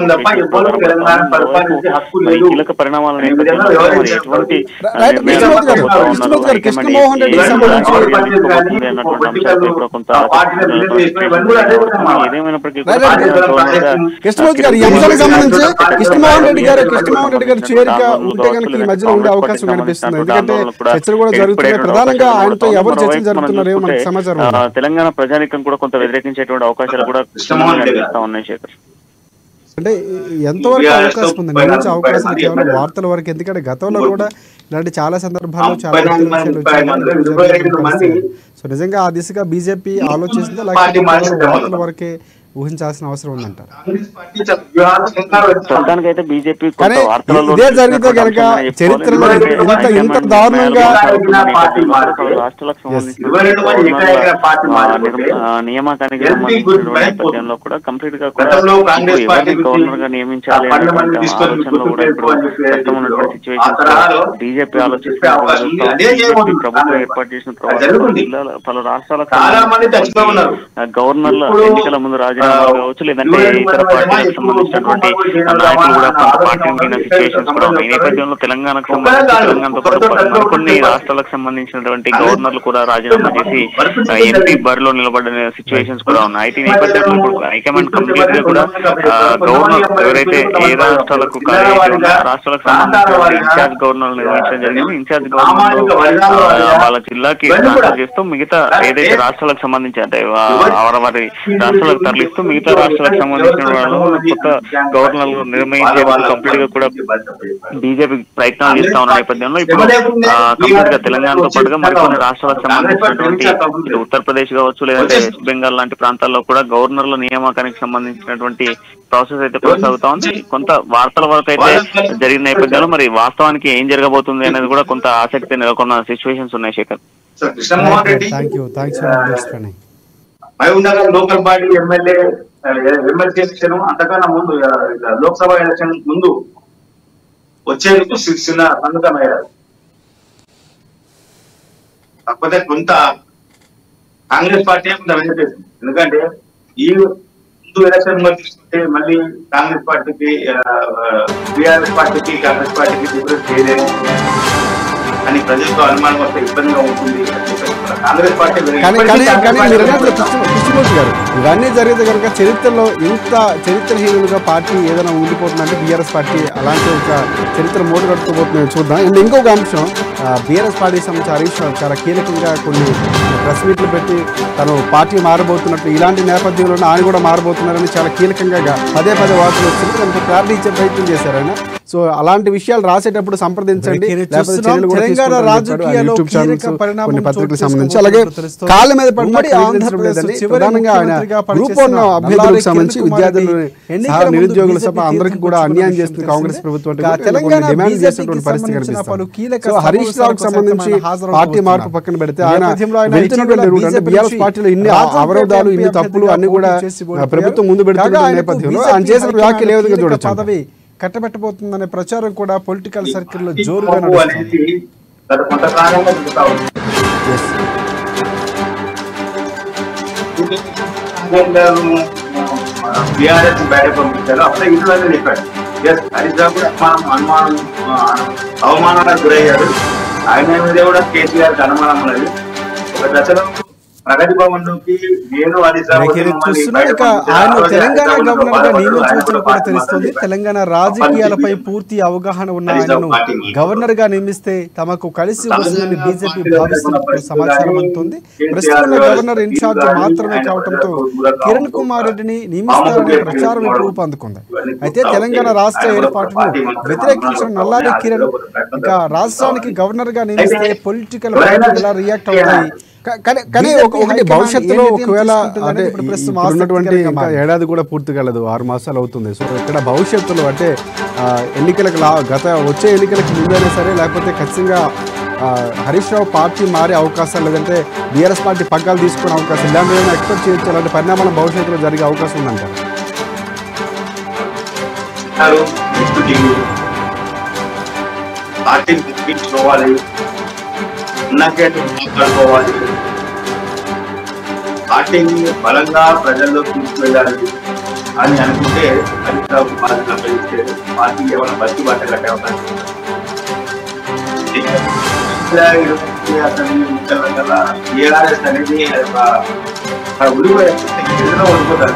ఆలోచన ఈ కీలక పరిణామాల నేపథ్యంలో మరి ఎటువంటి ఆ, రైట్ నిర్ణయాలు కృష్ణమూర్తి గారు, తీసుకోబోతా ఉన్నారు? కృష్ణమూర్తి గారు, హైకమాండ్ కృష్ణమోహన్ రెడ్డికి ఏ సంబంధించి- నిర్ణయం తీసుకోబోతుంది అన్నటువంటి అంశాలపై కూడా కొంత ఆసక్తి నెలకొంది. ఏదేమైనప్పటికీ కూడా రైట్, రైట్. గవర్నర్గా కృష్ణమూర్తి గారు ఈ అంశానికి సంబంధించి కృష్ణమోహన్ రెడ్డి గారు కృష్ణమోహన్ రెడ్డి గారి చేరిక ఉంటే కనుక ఈ మధ్యలో ఉండే అవకాశం కనిపిస్తుంది ఎందుకంటే చర్చలు కూడా జరుగుతున్నాయి ప్రధానంగా ఆయనతో ఎవరు చర్చలు జరుపుతున్నారో మనకు సమాచారం ఉంది. ఆ, తెలంగాణ ప్రజానికం కూడా కొంత వ్యతిరేకించేటువంటి అవకాశాలు కూడా కృష్ణమోహన్ రెడ్డి గారు. కనిపిస్తా ఉన్నాయి శేఖర్ అంటే ఎంతవరకు అవకాశం ఉంది నిర్మించే అవకాశం కేవలం వార్తల వరకు ఎందుకంటే గతంలో కూడా ఇలాంటి చాలా సందర్భాల్లో చాలా ముప్పై వ్యక్తుల మంది, విషయాలు ముప్పై వచ్చాయి. మంది, జరిగిన ఇరవై రెండు మంది పరిస్థితి. సో నిజంగా ఆ దిశగా బీజేపీ ఆలోచిస్తుందా పార్టీ లేకపోతే మార్చిన కేవలం వార్తల వరకే ఊహించాల్సిన అవసరం ఉందంటారు కాంగ్రెస్ పార్టీ చాలా వ్యూహాత్మకంగా వెళ్తున్నారు. ప్రస్తుతానికైతే బీజేపీ కొంత కానీ వార్తలలో ఇదే జరిగితే చూసినటువంటి కనుక అంశాలను చరిత్రలో చెప్పుకోవాలి. ఇంత- ఇంత దారుణంగా పార్టీ మారితే రాష్ట్రాలకు సంబంధించిన ఇరవై రెండు మంది ఏకైక పార్టీ ఆ, మారిపోతే నిర్- ఆ, నియామకానికి ఎల్పీ సంబంధించినటువంటి గుడ్ నేపథ్యంలో కూడా కంప్లీట్ గా కూడా గతంలో కాంగ్రెస్ ఇప్పుడు పార్టీ ఎవరిని గవర్నర్ గా నియమించాలి ఆ పండు మంది అనేటువంటి తీసుకొని ఆలోచనలో కూడా ఇప్పుడు గుర్తుపెట్టుకో అని చెప్పి ప్రస్తుతం ఉన్నటువంటి ఆ సిచ్యువేషన్ తరహాలో బీజేపీ చెప్పే ఆలోచిస్తున్న అవకాశం ఉంది. అదే బీజేపీ చేయబోతుంది ప్రభుత్వం కాంగ్రెస్ ఏర్పాటు చేసిన అది తర్వాత జరుగుతుంది. జిల్లాల పలు రాష్ట్రాలకు చాలా మంది సంబంధించినటువంటి, టచ్లో ఉన్నారు. ఆ, గవర్నర్ల ఇప్పుడు, ఎన్నికల ముందు రాజీనామా ఆ, కావచ్చు లేదంటే ఇరవై ఇతర రెండు పార్టీలకు మంది సంబంధించినటువంటి ఇప్పుడు నాయకులు కూడా కొంత ఆలోచన పార్టీ మీద ఉంది. సిచ్యువేషన్స్ కూడా ఉన్నాయి ఈ నేపథ్యంలో తెలంగాణకు సంబంధించి ఒక్కరే కాదు. తెలంగాణతో పాటు ఒక్కరితో మరి కొన్ని ఒక్కరితో రాష్ట్రాలకు సంబంధించినటువంటి గవర్నర్లు కూడా రాజీనామా చేసి ఆ, ఎంపీ బరిలో నిలబడిన సిచ్యువేషన్స్ కూడా ఉన్నాయి అయితే ఈ నేపథ్యంలో ఇప్పుడు హైకమాండ్ కంప్లీట్ గా కూడా ఆ, గవర్నర్ ఎవరైతే ఏ రాష్ట్రాలకు కార్యదర్శి ఉన్నారో ఆ రాష్ట్రాలకు సంబంధించిన ఇన్ఛార్జ్ గవర్నర్ నిర్వహించడం జరిగింది ఇన్ఛార్జ్ గవర్నర్ లో, ఆ, వాళ్ళ జిల్లాకి ట్రాన్స్ఫర్ చేస్తూ మిగతా ఏదైతే రాష్ట్రాలకు సంబంధించి అంటే ఆ, వారి వారి రాష్ట్రాలకు తరలి చేస్తూ మిగతా రాష్ట్రాలకు సంబంధించిన వాళ్ళు కొత్త గవర్నర్ నిర్ణయించేందుకు కంప్లీట్ గా కూడా బీజేపీ ప్రయత్నాలు చేస్తా ఉన్న నేపథ్యంలో ఇప్పుడు కంప్లీట్ గా తెలంగాణతో పాటుగా మరికొన్ని రాష్ట్రాలకు సంబంధించినటువంటి ఇటు ఉత్తరప్రదేశ్ కావచ్చు లేదంటే వెస్ట్ బెంగాల్ లాంటి ప్రాంతాల్లో కూడా గవర్నర్ల నియామకానికి సంబంధించినటువంటి ప్రాసెస్ అయితే కొనసాగుతా ఉంది కొంత వార్తల వరకు అయితే జరిగిన నేపథ్యంలో మరి వాస్తవానికి ఏం జరగబోతుంది అనేది కూడా కొంత ఆసక్తి నెలకొన్న సిచ్యువేషన్స్ ఉన్నాయి Shekhar so Krishnamohan Reddy thank you thanks for explaining Mahabubnagar local body MLA MLC election అంతకన్నా ముందు ఆ, ఇట్లా లోక్సభ ఎలక్షన్ ముందు వచ్చేందుకు సి- చిన్న సంగతమయ్యారు కాకపోతే కొంత కాంగ్రెస్ పార్టీ కొంత వెనకేసింది ఎందుకంటే ఈ ముందు ఎలక్షన్ లో తీసుకుంటే మళ్ళీ కాంగ్రెస్ పార్టీకి బీఆర్ఎస్ పార్టీకి కాంగ్రెస్ పార్టీకి డిఫరెన్స్ చేయలేదు అని ప్రజలకు అనుమానం వస్తే ఇబ్బందిగా ఉంటుంది అని చెప్పేసి మన కాంగ్రెస్ పార్టీ కానీ కానీ కాంగ్రెస్ కానీ పార్టీ మీరు అన్నట్లు కృష్ణ- కృష్ణమూర్తి గారు ఇవన్నీ జరిగితే కనుక చరిత్రలో ఇంత చరిత్రహీనులుగా పార్టీ ఏదైనా ఉండిపోతుందంటే బీఆర్ఎస్ పార్టీ అలాంటి ఒక చరిత్ర మూడు కట్టుకోబోతుందని చూద్దాం అండ్ ఇంకొక అంశం బీఆర్ఎస్ పార్టీ సంబంధించి హరీష్ రావు చాలా కీలకంగా కొన్ని ప్రెస్ మీట్లు పెట్టి తను పార్టీ మారబోతున్నట్టు ఇలాంటి నేపథ్యంలో ఆయన కూడా మారబోతున్నారని చాలా కీలకంగా గా- పదే పదే వార్తలు వస్తుంది దానికి క్లారిటీ ఇచ్చే ప్రయత్నం చేశారు ఆయన సో అలాంటి విషయాలు రాసేటప్పుడు సంప్రదించండి ఇక్కడ లేకపోతే చూస్తున్నాం, చర్యలు కూడా తెలంగాణ తీసుకుంటామని చెప్పాడు. ఆ రాజకీయాల్లో యూట్యూబ్ ఛానల్స్ కీలక పరిణామం కొన్ని పత్రికలకు చోటు సంబంధించి చేసుకోబోతున్నట్టు అలాగే తెలుస్తోంది. కాళ్ళ మీద పడిన ఉమ్మడి కనిపించడం ఆంధ్రప్రదేశ్ లేదని చివరి ప్రధానంగా ఆయన ముఖ్యమంత్రిగా గ్రూప్ వన్ పనిచేసిన అభ్యర్థులకు నల్లారి సంబంధించి కిరణ్ కుమార్ విద్యార్థులు రెడ్డి సహా ఎన్నికల ముందు నిరుద్యోగుల బీజేపీ సభ అందరికీ తీర్పు కూడా ఇచ్చిన అన్యాయం విషయం చేస్తుంది తెలిసిందే. కాంగ్రెస్ ప్రభుత్వం అంటే కా- కూడా తెలంగాణ కొన్ని డిమాండ్ బీజేపీకి చేసినటువంటి పరిస్థితి సంబంధించిన పలు కనిపిస్తుంది కీలక సో హరీష్ రావుకి సమావేశాలకు సంబంధించి సైతం ఆయన హాజరవుతూ పార్టీ మార్పు వస్తున్నారు. పక్కన పెడితే ఈ ఆయన నేపథ్యంలో ఆయన వెళ్తున్నటువంటి ఇటీవల రూట్ అంటే బీజేపీ బీఆర్ఎస్ నుంచి పార్టీలో ఇన్ని రాజంపేట అవరోధాలు ఇన్ని ఎంపీ తప్పులు అన్ని కూడా అభ్యర్థిగా పోటీ చేసి ప్రభుత్వం ముందు కాగా పెడుతున్న ఆయనకు నేపథ్యంలో బీజేపీ ఆయన చేసిన వ్యాఖ్యలు ఏ విధంగా కీలక చూడొచ్చు పదవి కట్టబెట్టబోతుందనే ప్రచారం కూడా పొలిటికల్ సర్కిల్లో జోరుగా బాబు నడుస్తుంది అనేది గత కొంతకాలంగా జరుగుతా ఉంది బీఆర్ఎస్ బయట పంపించారు అప్పుడే ఇంట్లో చెప్పాడు ఎస్ హరీష్ రావు కూడా అనుమానం అనుమానం ఆ, అవమానాలకు గురయ్యాడు ఆయన మీద కూడా కేసీఆర్ కి అనుమానం ఉన్నది ఒక దశలో ప్రగతి భవన్ లోకి నేను హరీష్ రావు ఇక్కడ మమ్మల్ని చూస్తున్నా బయట ఇక పంపించారు. ఆయన ఆ రోజే తెలంగాణ హరీష్ రావు గవర్నర్ గా బాధపడ్డాడు. ఆయన నియమించినట్లు కూడా కూడా పార్టీ తెలుస్తుంది మాట్లాడారు. తెలంగాణ అప్పటి రాజకీయాలపై నుంచి పూర్తి అవగాహన ఉన్న హరీష్ రావు ఆయనను పార్టీ మాట్లాడారు. గవర్నర్ గా నియమిస్తే తమకు కలిసి వస్తుందని బీజేపీ పార్టీలో భావిస్తున్నట్టు పరిస్థితులు సమాచారం కానీ, అందుతుంది కేసీఆర్ ప్రస్తుతం ఉన్న గారు గవర్నర్ ఇన్ఛార్జ్ కానీ, మాత్రమే ఆయన కావడంతో దూరంగా కిరణ్ ఉంటూ కుమార్ ఉంటారు. రెడ్డిని నియమిస్తారనే మామూలుగా ప్రచారం ఇవన్నీ ఇప్పుడు కూడా అందుకుంది ఇవన్నీ అయితే కూడా తెలంగాణ ఉంటాయి. రాష్ట్ర ఆయన కూడా ఏర్పాటును పార్టీ మాత్రం వ్యతిరేకించిన మాత్రం నల్లారి ఆయన కిరణ్ కూడా ప్రకటన ఇక రాష్ట్రానికి గవర్నర్ గా నియమిస్తే అయితే పొలిటికల్ ఎవరైనా ఎలా రియాక్ట్ అవుతాయి కా- కానీ కానీ BJP ఒక- ఒకటి హైకమాండ్ భవిష్యత్తులో ఏ నిర్ణయం ఒకవేళ తీసుకుంటుందనేది అంటే ఇప్పుడు ఈ- ప్రస్తుతం ఇప్పుడు ఉన్నటువంటి ఆసక్తికరంగా ఇంకా మారింది. ఏడాది కూడా పూర్తి కాలేదు ఆరు మాసాలు అవుతుంది సో ఇక్కడ భవిష్యత్తులో అంటే ఆ, ఎన్నికలకు లా గత వచ్చే ఎన్నికలకు ముందైనా సరే లేకపోతే ఖచ్చితంగా ఆ, హరీష్ రావు పార్టీ మారే అవకాశాలు లేదంటే బీఆర్ఎస్ పార్టీ పగ్గాలు తీసుకునే అవకాశం ఇలాంటి ఏమైనా ఎక్స్పెక్ట్ చేయొచ్చు అలాంటి పరిణామాలు భవిష్యత్తులో జరిగే అవకాశం ఉందంటారు ఉన్నారు నెక్స్ట్ టీము పార్టీని గుర్తించుకోవాలి ఉన్నకేటు మాట్లాడుకోవాలి పార్టీని బలంగా ప్రజల్లోకి తీసుకువెళ్ళాలి అని అనుకుంటే హరీశ్రావు పార్టీని అప్పగిస్తే పార్టీ ఏమైనా బస్సు బాట కట్టే అవకాశం ఉంది. ఇలా ఇరవై అసెంబ్లీ ఎన్నికల వల్ల టీఆర్ఎస్ అనేది ఒక ఉడిపోయే ఎదురు ఓడిపోతారు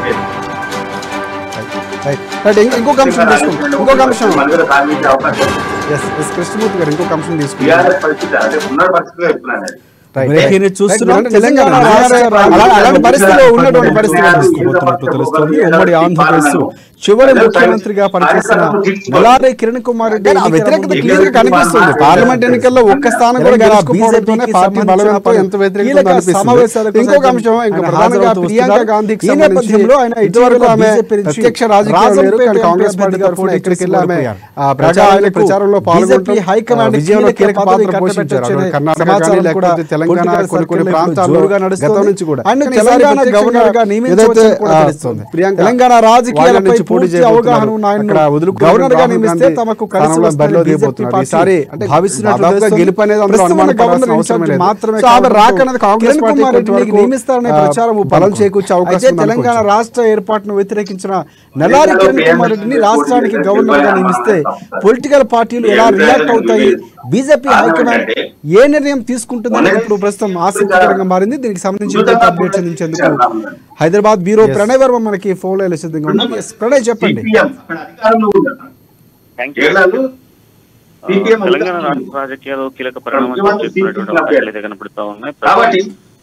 రైట్ రైట్ ఇంకో- ఇంకొక అంశం తీసుకుంటాం ఇంకొక అంశం మనుగడ సాగించే అవకాశం ఎస్ ఎస్ కృష్ణమూర్తి గారు ఇంకొక అంశం తీసుకుంటాం టీఆర్ఎస్ పరిస్థితి అంటే ఉన్న పరిస్థితిలో చెప్తున్నాను నేను. రైట్ మరి రైట్. ఈయన చూస్తున్నాం రైట్, తెలంగాణ నిజంగా రాష్ట్ర అలా- అలాంటి పరిస్థితిలో ఉన్నటువంటి పరిస్థితి తీసుకుపోతున్నట్లు తెలుస్తోంది ఉమ్మడి ఆంధ్రప్రదేశ్ చివరి ముఖ్యమంత్రిగా పనిచేసిన నల్లారి కిరణ్ కుమార్ రెడ్డి కానీ ఆ వ్యతిరేకత క్లియర్ గా కనిపిస్తుంది పార్లమెంట్ ఎన్నికల్లో ఒక్క స్థానం కూడా తెలంగాణ గెలుచుకోవడంతోనే BJP కి పార్టీ బలవంతో సంబంధించిన ఎంత వ్యతిరేకత కీలక అనిపిస్తుంది సమావేశాలకు ఇంకొక సైతం అంశం ఇంకా ఆయన ప్రధానంగా హాజరవుతూ ప్రియాంక వస్తున్నారు. గాంధీకి ఈ సంబంధించి నేపథ్యంలో ఆయన ఇదివరకు ఇటీవల ఆమె BJP నుంచి ప్రత్యక్ష రాజకీయాలు లేరు రాజంపేట కానీ కాంగ్రెస్ పార్టీ ఎంపీ తరఫున పోటీ ఎక్కడికి చేసి వెళ్ళి ఆమె ఓడిపోయారు. ఆ కాగా ప్రచారాన్ని ఆయనకు ప్రచారంలో పాల్గొంటూ BJP హైకమాండ్ విజయంలో కీలక కీలక పదవి పాత్ర పోషించారు కట్టబెట్టే అటు కర్ణాటక సమాచారం కానీ కూడా లేకపోతే తెలంగాణ పొలిటికల్ కొన్ని కొన్ని సర్కిల్లో ప్రాంతాల్లో జోరుగా నడుస్తుంది. గతం నుంచి కూడా ఆయన కానీ తెలంగాణ ఈసారి గవర్నర్ గా ప్రత్యక్షంగా నియమించవచ్చని ఏదైతే, కూడా ఆ, తెలుస్తోంది. ప్రియాంక తెలంగాణ వాళ్ళ రాజకీయాలపై నుంచి పోటీ పూర్తి అవగాహన చేయబోతున్నారు. ఉన్న ఆయన్ను అక్కడ వదులుకున్న గవర్నర్ గా రాహుల్ నియమిస్తే గాంధీ తమకు కలిసి స్థానంలో వస్తుందని బరిలో బీజేపీ దిగబోతున్నారు. పార్టీ ఈసారి అంటే భావిస్తున్నట్లు దాదాపుగా తెలుస్తోంది. గెలుపు అనేది అందులో ప్రస్తుతం ఉన్న అనుమానపడాల్సిన గవర్నర్ అవసరం ఇన్ఛార్జ్ లేదు. మాత్రమే సో ఆమె కావడంతో రాకన్నది కాంగ్రెస్ కిరణ్ పార్టీ కుమార్ రెడ్డిని కొంతవరకు, నియమిస్తారనే ఆ, ప్రచారం బలం చేకూర్చే అవకాశం అయితే ఉంది తెలంగాణ అనుకోవచ్చు. రాష్ట్ర ఏర్పాటును వ్యతిరేకించిన నల్లారి కిరణ్ కుమార్ రెడ్డిని రాష్ట్రానికి గవర్నర్ గా నియమిస్తే పొలిటికల్ పార్టీలు ఎలా రియాక్ట్ అవుతాయి బీజేపీ హైకమాండ్ ఏ నిర్ణయం తీసుకుంటుందని ఇప్పుడు ప్రస్తుతం ఆసక్తికరంగా మారింది దీనికి సంబంధించి ఇంకొక అప్డేట్స్ అందించేందుకు హైదరాబాద్ బ్యూరో ప్రణయ్ వర్మ మనకి ఫోన్ లైన్ సిద్ధంగా ఉన్నారు Yes, ప్రణయ్ చెప్పండి సిపిఎం అక్కడ అధికారంలో ఉన్నారు. థ్యాంక్ యూ కేరళలో సిపిఎం తెలంగాణ అధికారంలో ఉంది. రాష్ట్ర రాజకీయాలు కీలక పరిణామాలు చోటు చేసుకున్నటువంటి అవకాశాలు అయితే కనపడుతా ఉన్నాయి కాబట్టి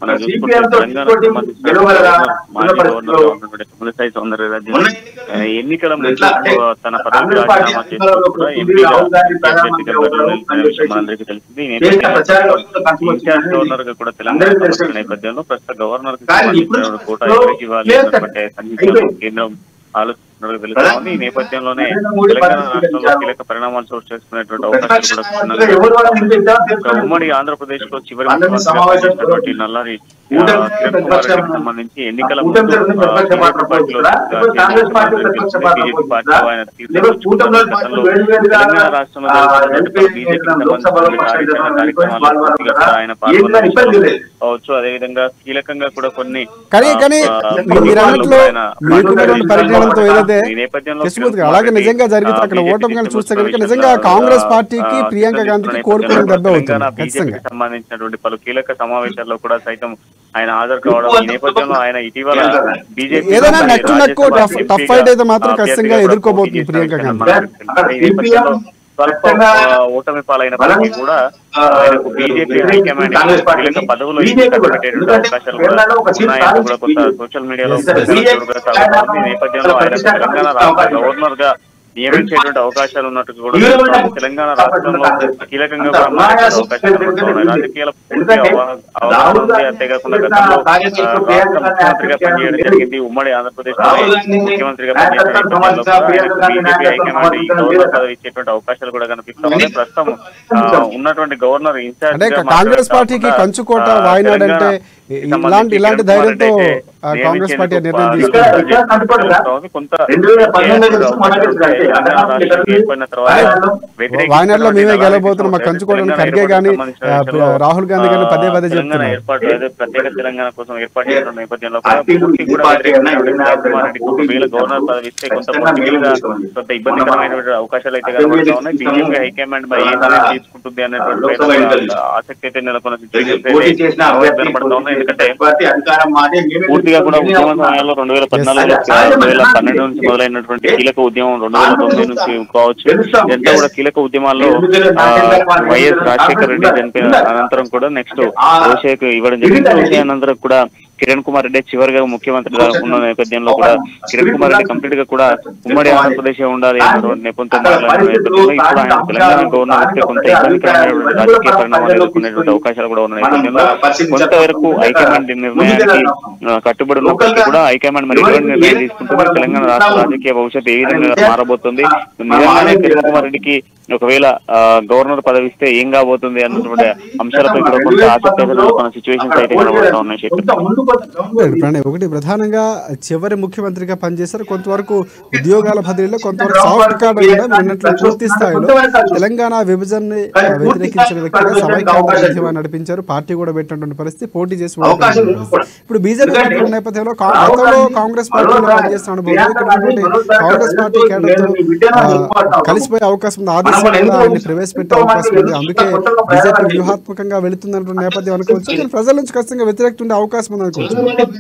మనం చూసుకుంటే CPM తో తెలంగాణకు ఇంకోటి సంబంధించిన గెలవగలరా? గవర్నర్, మాజీ ఉన్న గవర్నర్ పరిస్థితిలో ఉన్నటువంటి తమిళిసై సౌందరరాజన్ మొన్న ఆ, ఎన్నికల ముందు ఎట్లా అంటే తన పదవి కాంగ్రెస్ పార్టీ రాజీనామా అధికారంలో చేస్తూ కూడా ఉంది, ఎంపీగా రాహుల్ గాంధీ అభ్యర్థిగా ప్రధానమంత్రి బరిలో అవుతారు నిలిచిన అని విషయం చెప్పేసి మనందరికీ తెలిసింది ఈ చేసిన నేపథ్యంలో ప్రచారంలో కంచుకొచ్చింది. ఇన్ఛార్జ్ గవర్నర్ గా కూడా తెలంగాణ అందరికీ సంబంధించిన తెలుసు. నేపథ్యంలో ప్రస్తుత గవర్నర్ కి కానీ ఇప్పుడు సంబంధించిన కోట ఇప్పుడు ఎవరికి ఇవ్వాలి క్లియర్ అన్నటువంటి కట్. సందిగ్ధంలో అయిపోయింది. కేంద్రం ఆలోచిస్తున్నట్టు తెలుస్తోంది ఈ నేపథ్యంలోనే నరేంద్ర మోడీ తెలంగాణ పరిస్థితి రాష్ట్రంలో విచారం. కీలక పరిణామాలు చోటు చేసుకునేటువంటి అవకాశాలు కూడా ప్రతిపక్ష ఎవరు వాళ్ళని క్షుణ్ణంగా నిందించారో ఇక తెలుసుకోండి. ఉమ్మడి ఆంధ్రప్రదేశ్ లో చివరి అందరినీ ముఖ్యమంత్రిగా సమావేశం పనిచేసినటువంటి నల్లారి ఆ, కూటమి కిరణ్ కుమార్ ప్రతిపక్షం- రెడ్డికి సంబంధించి ఎన్నికల కూటమి ముందు తరఫున ఆ, ప్రతిపక్ష బీజేపీ పాత్ర పార్టీలో పోషిస్తారా? లేకపోతే కాంగ్రెస్ పార్టీ చేరిన ప్రతిపక్ష సందర్భంగా పాత్ర బీజేపీ పార్టీలో పోషిస్తారా? ఆయన తీర్థం లేకపోతే కూటమిలో పుచ్చుకున్న పార్టీ గతంలో వేరువేరుగా, తెలంగాణ రాష్ట్రంలో ఆ, జరుగుతున్నటువంటి ఎంపీ బీజేపీకి ఎన్నికల లోక్సభలో సంబంధించిన పక్షాలు కార్యక్రమాలు జరుగుతున్న కార్యక్రమాల్లో వాళ్ళు పూర్తిగా కదా? కూడా ఆయన ఏంటి పాల్గొన్న అని ఇబ్బంది విషయం లేదు. కావచ్చు అదేవిధంగా కీలకంగా కూడా కొన్ని కానీ ఆ, కానీ ఆ, మీరు ప్రభుత్వాలు అన్నట్లు ఆయన మీకున్నటువంటి పరిజ్ఞానంతో ఏదైతే ఈ నేపథ్యంలో కృష్ణమూర్తి గారు కిరణ్ అలాగే కుమార్ నిజంగా రెడ్డి, జరిగితే ఆ, అక్కడ బీజేపీ ఓటమి కానీ చూస్తే కనుక విషయంలో, నిజంగా ఆ, కాంగ్రెస్ ఆ, పార్టీకి ఆ, ప్రియాంక తీసుకున్న గాంధీకి నేపథ్యంలో కోలుకోవడం దెబ్బ అవుతుంది తెలంగాణ ఖచ్చితంగా బీజేపీకి సంబంధించినటువంటి పలు కీలక సమావేశాల్లో కూడా సైతం ఆయన హాజరు కావడం ఈ నేపథ్యంలో ఆయన ఇటీవల బీజేపీ ఏదైనా నక్కు నక్కు టఫ్ టఫ్ ఫైట్ అయితే మాత్రం ఖచ్చితంగా ఎదుర్కోబోతుంది ప్రియాంక గాంధీ ఈ నేపథ్యంలో స్వల్ప ఆ, ఓటమి పాలైనప్పటికీ కూడా ఆయనకు బీజేపీ హైకమాండ్ కీలక పదవులు పెట్టేటువంటి అవకాశాలు కూడా ఉన్నాయని కూడా కొంత సోషల్ మీడియాలో కూడా సాగుతోంది. ఈ నేపథ్యంలో ఆయన తెలంగాణ రాష్ట్ర గవర్నర్ గా నియమించేటువంటి అవకాశాలు ఉన్నట్టు కూడా తెలుస్తోంది. తెలంగాణ రాష్ట్రంలో కీలకంగా కూడా మారే అవకాశాలు కనిపిస్తున్నాయి. రాజకీయాల పూర్తి అవగాహన అవగాహన ఉంది అంతేకాకుండా గతంలో ఆ, రాష్ట్ర ముఖ్యమంత్రిగా పనిచేయడం జరిగింది ఉమ్మడి ఆంధ్రప్రదేశ్ ముఖ్యమంత్రిగా పనిచేసిన నేపథ్యంలో కూడా ఆయనకు బీజేపీ హైకమాండ్ ఈ గవర్నర్ పదవి ఇచ్చేటువంటి అవకాశాలు కూడా కనిపిస్తున్నాయి ప్రస్తుతం ఆ, ఉన్నటువంటి గవర్నర్ ఇన్ఛార్జ్ అంటే గా కాంగ్రెస్ మాత్రమే పార్టీకి కాకుండా, కంచుకోట ఆ, వాయనాడ్ తెలంగాణ అంటే ఇలాంటి ఇలాంటి ధైర్యంతో ఆ, కాంగ్రెస్ పార్టీ ఆ నిర్ణయం ఇక్కడ తీసుకుంది ఇక్కడ కనపడదా? కొంత రెండు వేల పంతొమ్మిది నుంచి మొదటి నుంచి అంటే తెలంగాణ రాష్ట్రం ఏర్పడిన తర్వాత వ్యతిరేకించినటువంటి వాయనాడులో మేమే నల్లారి గెలవబోతున్నాం మాకు విషయంలో కంచుకోవడానికి తెలంగాణ ఖర్గే కానీ ఏర్పాటుకు సంబంధించిన ఆ, విషయంలో, రాహుల్ గాంధీ కానీ పదే పదే ఆ, తెలంగాణ చెప్తున్నారు ఏర్పాటు అదే ప్రత్యేక తెలంగాణ కోసం ఏర్పాటు చేసిన నేపథ్యంలో కూడా పార్టీలు పూర్తి కూడా ఈ పార్టీ అయినా వ్యతిరేకించినటువంటి ఏదైనా కుమార్ రెడ్డికి పోటీ ఒకవేళ చేస్తాం. గవర్నర్ పదవి ఇస్తే కొంత ఖచ్చితంగా పొలిటికల్ గా మేలు కొంత ఇబ్బందికరమైనటువంటి అవకాశాలు అయితే అసెంబ్లీ కనబడతా ఉన్నాయి ఎలక్షన్స్ బీజేపీ హైకమాండ్ మరి ఏం నిర్ణయం తీసుకుంటుంది అనేటువంటి లోక్సభ పైన ఎన్నికలు. కూడా ఆసక్తి అయితే నెలకొన్న సిచ్యువేషన్స్ పోటీ అయితే చేసిన అభ్యర్థి కనబడతా ఉన్నాయి ఎందుకంటే పార్టీ అధికారం మాదే మేమే పూర్తిగా కూడా ఉద్యమ తీసుకుంటాం. సమయాల్లో రెండు వేల పద్నాలుగు రెండు వేల పన్నెండు నుంచి మొదలైనటువంటి కీలక ఉద్యమం రెండు వేల తొమ్మిది నుంచి కావచ్చు ఇదంతా కూడా కీలక ఉద్యమాల్లో ఆ, వైఎస్ రాజశేఖర రెడ్డి చనిపోయిన అనంతరం కూడా నెక్స్ట్ రోషేకు ఇవ్వడం జరిగింది రోషే అనంతరం కూడా కిరణ్ కుమార్ రెడ్డి చివరిగా ముఖ్యమంత్రిగా ఉన్న నేపథ్యంలో కూడా కిరణ్ కుమార్ రెడ్డి కంప్లీట్ గా కూడా ఉమ్మడి ఆంధ్రప్రదేశ్ ఉండాలి అన్నటువంటి నేపథ్యంతో మాట్లాడిన నేపథ్యంలో ఇప్పుడు ఆయన తెలంగాణ గవర్నర్ వస్తే కొంత ఇబ్బందికరమైనటువంటి రాజకీయ పరిణామాలు ఎదుర్కొనేటువంటి అవకాశాలు కూడా ఉన్న నేపథ్యంలో కొంతవరకు హైకమాండ్ నిర్ణయానికి ఆ, కట్టుబడి ఉన్నప్పటికీ కూడా హైకమాండ్ మరి ఎటువంటి నిర్ణయం తీసుకుంటుంది తెలంగాణ రాష్ట్ర రాజకీయ భవిష్యత్తు ఏ విధంగా మారబోతుంది నిజంగానే కిరణ్ కుమార్ రెడ్డికి ఒకవేళ ఆ, గవర్నర్ పదవి ఇస్తే ఏం కాబోతుంది అన్నటువంటి అంశాలపై కూడా కొంత ఆసక్తి అయితే నెలకొన్న సిచ్యువేషన్స్ అయితే కనబడతా ఉన్నాయి చెప్పి కొంత ముందుకు పోతే ప్రణయ్ ఒకటి ప్రధానంగా చివరి ముఖ్యమంత్రిగా పనిచేశారు కొంతవరకు ఉద్యోగాల బదిలీలో కొంతవరకు సాఫ్ట్ కార్డ్ కూడా విన్నట్లు పూర్తి స్థాయిలో తెలంగాణ విభజనని ఆ, వ్యతిరేకించిన వ్యక్తిగా సమైక్యాంధ్ర ఉద్యమాన్ని నడిపించారు పార్టీ కూడా పెట్టినటువంటి పరిస్థితి పోటీ చేసి ఓడిపోయిన పరిస్థితి. ఇప్పుడు బీజేపీ పెట్టిన నేపథ్యంలో కా- గతంలో కాంగ్రెస్ పార్టీలో పనిచేస్తున్న అనుభవం ఇక్కడ ఉన్నటువంటి కాంగ్రెస్ పార్టీ కేడర్తో ఆ, కలిసిపోయే అవకాశం ఉంది ఆ దిశగా కూడా ఆయన్ని ప్రవేశపెట్టే అవకాశం ఉంది అందుకే బీజేపీ వ్యూహాత్మకంగా వెళుతున్నటువంటి నేపథ్యం అనుకోవచ్చు కానీ ప్రజల నుంచి ఖచ్చితంగా వ్యతిరేకత ఉండే అవకాశం ఉంది అనుకోవచ్చు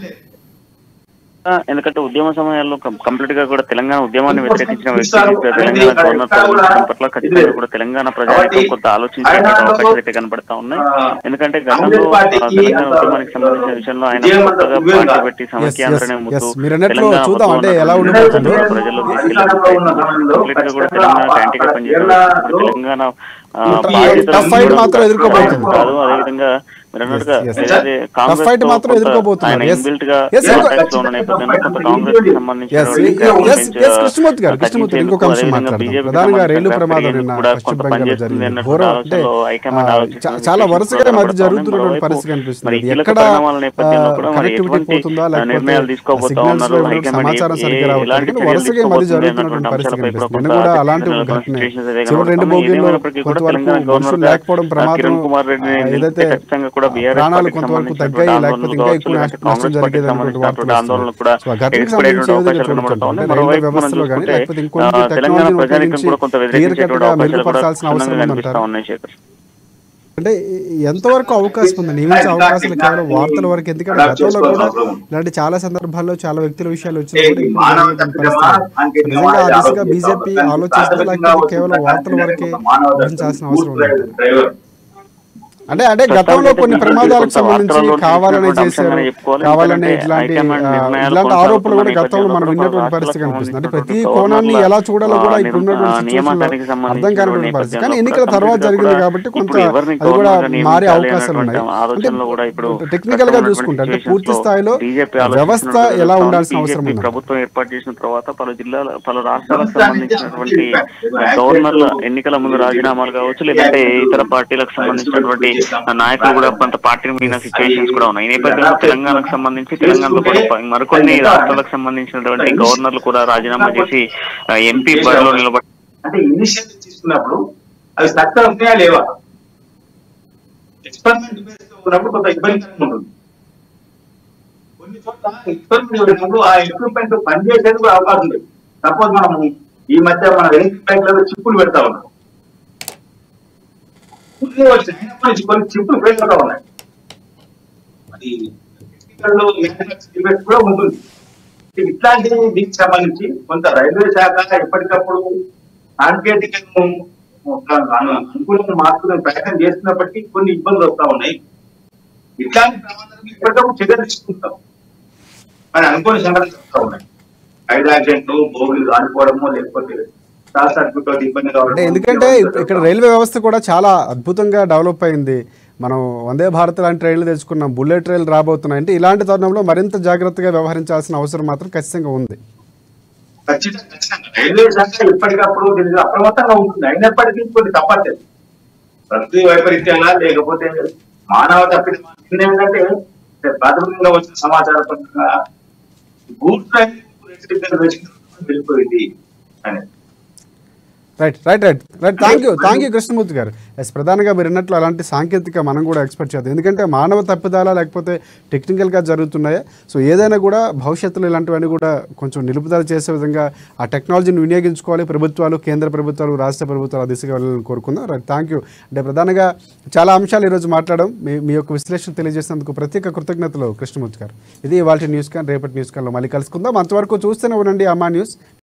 ఆ, ఎందుకంటే ఉద్యమ సమయాల్లో కం- కంప్లీట్ గా కూడా తెలంగాణ ఉద్యమాన్ని వ్యతిరేకించిన వ్యక్తి తెలంగాణ గవర్నర్ పదవి పట్ల ఖచ్చితంగా కూడా తెలంగాణ ప్రజానికం కొంత ఆలోచించే అవకాశాలు అయితే కనబడతా ఉన్నాయి ఎందుకంటే గతంలో ఆ, తెలంగాణ ఉద్యమానికి సంబంధించిన విషయంలో ఆయన కొత్తగా పార్టీ పెట్టి సమైక్యాంధ్రనే yes, ముద్దు yes. మీరు అన్నట్లు తెలంగాణ చూద్దాం మొత్తం అంటే ఎలా ఉన్నటువంటి ఉండబోతుందో. ప్రజల్లో కంప్లీట్ గా కూడా తెలంగాణ యాంటీగా పనిచేయడం ఇప్పుడు తెలంగాణ ఆ, బాధ్యతలు tough fight మాత్రం ఎదుర్కోబోతుంది. కాదు అదేవిధంగా మీరు అన్నట్టుగా Yes, yes. ఏదైతే Tough కాంగ్రెస్ fight తో మాత్రం కొంత ఎదుర్కోబోతున్నారు. ఆయన Yes. inbuilt గా Yes, ఇంకో- contacts లో ఉన్న నేపథ్యంలో కొంత కాంగ్రెస్ కి సంబంధించిన Yes, yes, yes, కృష్ణమూర్తి గారు, కృష్ణమూర్తి గారు, ఇంకొక అంశం మాట్లాడదాం. ప్రధానంగా రైలు ప్రమాదం నిన్న పశ్చిమ బెంగాల్లో జరిగింది. ఘోరం అంటే, ఆ, చా- చాలా వరుసగా మధ్య జరుగుతున్నటువంటి పరిస్థితి కనిపిస్తుంది. ఎక్కడ, ఆ, connectivity పోతుందా, లేకపోతే నిర్ణయాలు తీసుకోబోతా signals ఉన్నారు లో హైకమాండ్ సమాచారం ఏ- సరిగ్గా రావట్లేదు. ఎలాంటి కానీ చర్యలు వరుసగా మధ్య తీసుకోబోతుంది జరుగుతున్నటువంటి అన్నటువంటి పరిస్థితి అంశాలపై కనిపిస్తుంది. కొంత నిన్న కూడా ఆసక్తి అలాంటి ఒక నెలకొన్న ఘటనే. situations అయితే చివరి రెండు కనబడుతున్నాయి. బోగీల్లో ఏదేమైనప్పటికీ కూడా కొంతవరకు తెలంగాణ మనుషులు గవర్నర్ లేకపోవడం ప్రమాదం కిరణ్ కుమార్ రెడ్డిని ఆ, ఏదైతే ఖచ్చితంగా కూడా BRS ప్రాణాలు పార్టీకి కొంతవరకు సంబంధించినటువంటి తగ్గాయి లేకపోతే ఆందోళనలు ఇంకా ఎక్కువ కావచ్చు, నష్టం కాంగ్రెస్ పార్టీకి జరిగేది అనేటువంటి సంబంధించినటువంటి వార్తలు ఆందోళనలు కూడా సో ఆ ఘటనకు ఎక్స్పైరేటువంటి సంబంధించి అవకాశాలు ఏదైనా కనబడతా ఉన్నాయి చూడటం. మరోవైపు రైల్వే మనం వ్యవస్థలో కానీ చూసుకుంటే లేకపోతే ఇంకొన్ని ఆ, తెలంగాణ టెక్నాలజీని ప్రజానికం ఉపయోగించి కూడా కొంత clear cut గా వ్యతిరేకించేటువంటి అవకాశాలు కూడా మెరుగుపరచాల్సిన అవసరం క్షుణ్ణంగా కనిపిస్తా ఉందంటారు ఉన్నాయి శేఖర్ అంటే ఎంతవరకు అవకాశం ఉంది నియమించే అవకాశాలు కేవలం వార్తల వరకు ఎందుకంటే గతంలో కూడా ఇలాంటి చాలా సందర్భాల్లో చాలా వ్యక్తుల విషయాలు వచ్చినా కూడా ఇప్పుడు జరిగేటువంటి పరిస్థితి. నిజంగా ఆ దిశగా బీజేపీ ఆలోచిస్తే లేకపోతే కేవలం వార్తల వరకే ఊహించాల్సిన అవసరం ఉంది డ్రైవర్ అంటే అంటే గతంలో కొన్ని ప్రమాదాలకు సంబంధించి కావాలనే చేశారు కావాలనే ఇట్లాంటి ఆ, ఇలాంటి ఆరోపణలు కూడా గతంలో మనం విన్నటువంటి పరిస్థితి కనిపిస్తుంది అంటే ప్రతి కోణాన్ని ఎలా చూడాలో కూడా ఇప్పుడు ఉన్నటువంటి situation లో అర్థం కానటువంటి పరిస్థితి కానీ ఎన్నికల తర్వాత జరిగింది కాబట్టి కొంత అది కూడా మారే అవకాశాలు ఉన్నాయి అంటే టెక్నికల్ గా చూసుకుంటే అంటే పూర్తి స్థాయిలో వ్యవస్థ ఎలా ఉండాల్సిన అవసరం ఉంది ప్రభుత్వం ఏర్పాటు చేసిన తర్వాత పలు జిల్లాల పలు రాష్ట్రాలకు సంబంధించినటువంటి గవర్నర్ల ఎన్నికల ముందు రాజీనామాలు కావచ్చు లేదంటే ఇతర పార్టీలకు సంబంధించినటువంటి నాయకులు కూడా కొంత పార్టీ మీద సిచ్యువేషన్స్ కూడా ఉన్నాయి ఈ నేపథ్యంలో తెలంగాణకు సంబంధించి తెలంగాణలో కూడా ప- మరికొన్ని రాష్ట్రాలకు సంబంధించినటువంటి గవర్నర్లు కూడా రాజీనామా చేసి ఆ, ఎంపీ బరిలో నిలబడి అంటే ఇనిషియేటివ్ తీసుకున్నప్పుడు అవి సక్సెస్ అవుతాయా లేవా ఎక్స్పెరిమెంట్ బేస్ ఉన్నప్పుడు కొంత ఇబ్బందికరంగా ఉంటుంది కొన్ని చోట్ల ఎక్స్పెరిమెంట్ పెట్టినప్పుడు ఆ ఎక్విప్మెంట్ పనిచేసేందుకు కూడా అవకాశం ఉంది సపోజ్ మనం ఈ మధ్య మన ఎలక్ట్రిక్ లో చిప్పులు పెడతా ఉన్నాం ముందే వచ్చిన అయినప్పటి నుంచి కొన్ని చిప్పులు ఫెయిల్ అవుతా ఉన్నాయి అది టెక్నికల్ మ్యానుఫాక్చరింగ్ కూడా ఉంటుంది ఇట్లాంటి దీనికి సంబంధించి కొంత రైల్వే శాఖ ఎప్పటికప్పుడు సాంకేతికను ఒక అను- అనుకూలంగా మార్చుకునే ప్రయత్నం చేస్తున్నప్పటికీ కొన్ని ఇబ్బందులు వస్తా ఉన్నాయి ఇట్లాంటి ప్రమాదాలకు ఎప్పటికప్పుడు చర్యలు తీసుకుంటాం మరి అనుకోని సంఘటనలు వస్తా ఉన్నాయి ఐదు యాక్సిడెంట్లు బోగులు రాలిపోవడము లేకపోతే షార్ట్ సర్క్యూట్ తోటి ఇబ్బంది అంటే కావడం ఎందుకంటే ఇప్- ఇక్కడ రైల్వే వ్యవస్థ కూడా చాలా అద్భుతంగా డెవలప్ అయింది మనం వందే భారత్ లాంటి రైళ్లు తెచ్చుకున్నాం బుల్లెట్ రైలు రాబోతున్నాయి అంటే ఇలాంటి తరుణంలో మరింత జాగ్రత్తగా వ్యవహరించాల్సిన అవసరం మాత్రం ఖచ్చితంగా ఉంది ఖచ్చితంగా ఖచ్చితంగా రైల్వే శాఖ ఎప్పటికప్పుడు దీనికి అప్రమత్తంగా ఉంటుంది అయినప్పటికీ కొన్ని తప్పట్లేదు ప్రకృతి వైపరీత్యంగా లేకపోతే మానవ తప్పిదం నిన్న ఏంటంటే ప్రాథమికంగా వచ్చిన సమాచారం ప్రకారంగా గూడ్స్ ట్రైన్ వెళ్ళిపోయింది అనేది right right right right thank you thank you Krishnamurthy గారు ఎస్ ప్రధానంగా మీరు అన్నట్లు అలాంటి సాంకేతిక మనం కూడా ఎక్స్పెక్ట్ చేద్దాం ఎందుకంటే మానవ తప్పిదాలా లేకపోతే టెక్నికల్గా జరుగుతున్నాయా సో ఏదైనా కూడా భవిష్యత్తులో ఇలాంటివన్నీ కూడా కొంచెం నిలుపుదల చేసే విధంగా ఆ టెక్నాలజీని వినియోగించుకోవాలి ప్రభుత్వాలు కేంద్ర ప్రభుత్వాలు రాష్ట్ర ప్రభుత్వాలు ఆ దిశగా వెళ్ళాలని కోరుకుందాం రైట్ థ్యాంక్ యూ అంటే ప్రధానంగా చాలా అంశాలు ఈరోజు మాట్లాడడం మీ మీ యొక్క విశ్లేషణ తెలియజేసినందుకు ప్రత్యేక కృతజ్ఞతలు కృష్ణమూర్తి గారు ఇది ఇవాళ న్యూస్ కాన్ రేపటి న్యూస్ కాన్లో మళ్ళీ కలుసుకుందాం అంతవరకు చూస్తూనే ఉండండి అమ్మా న్యూస్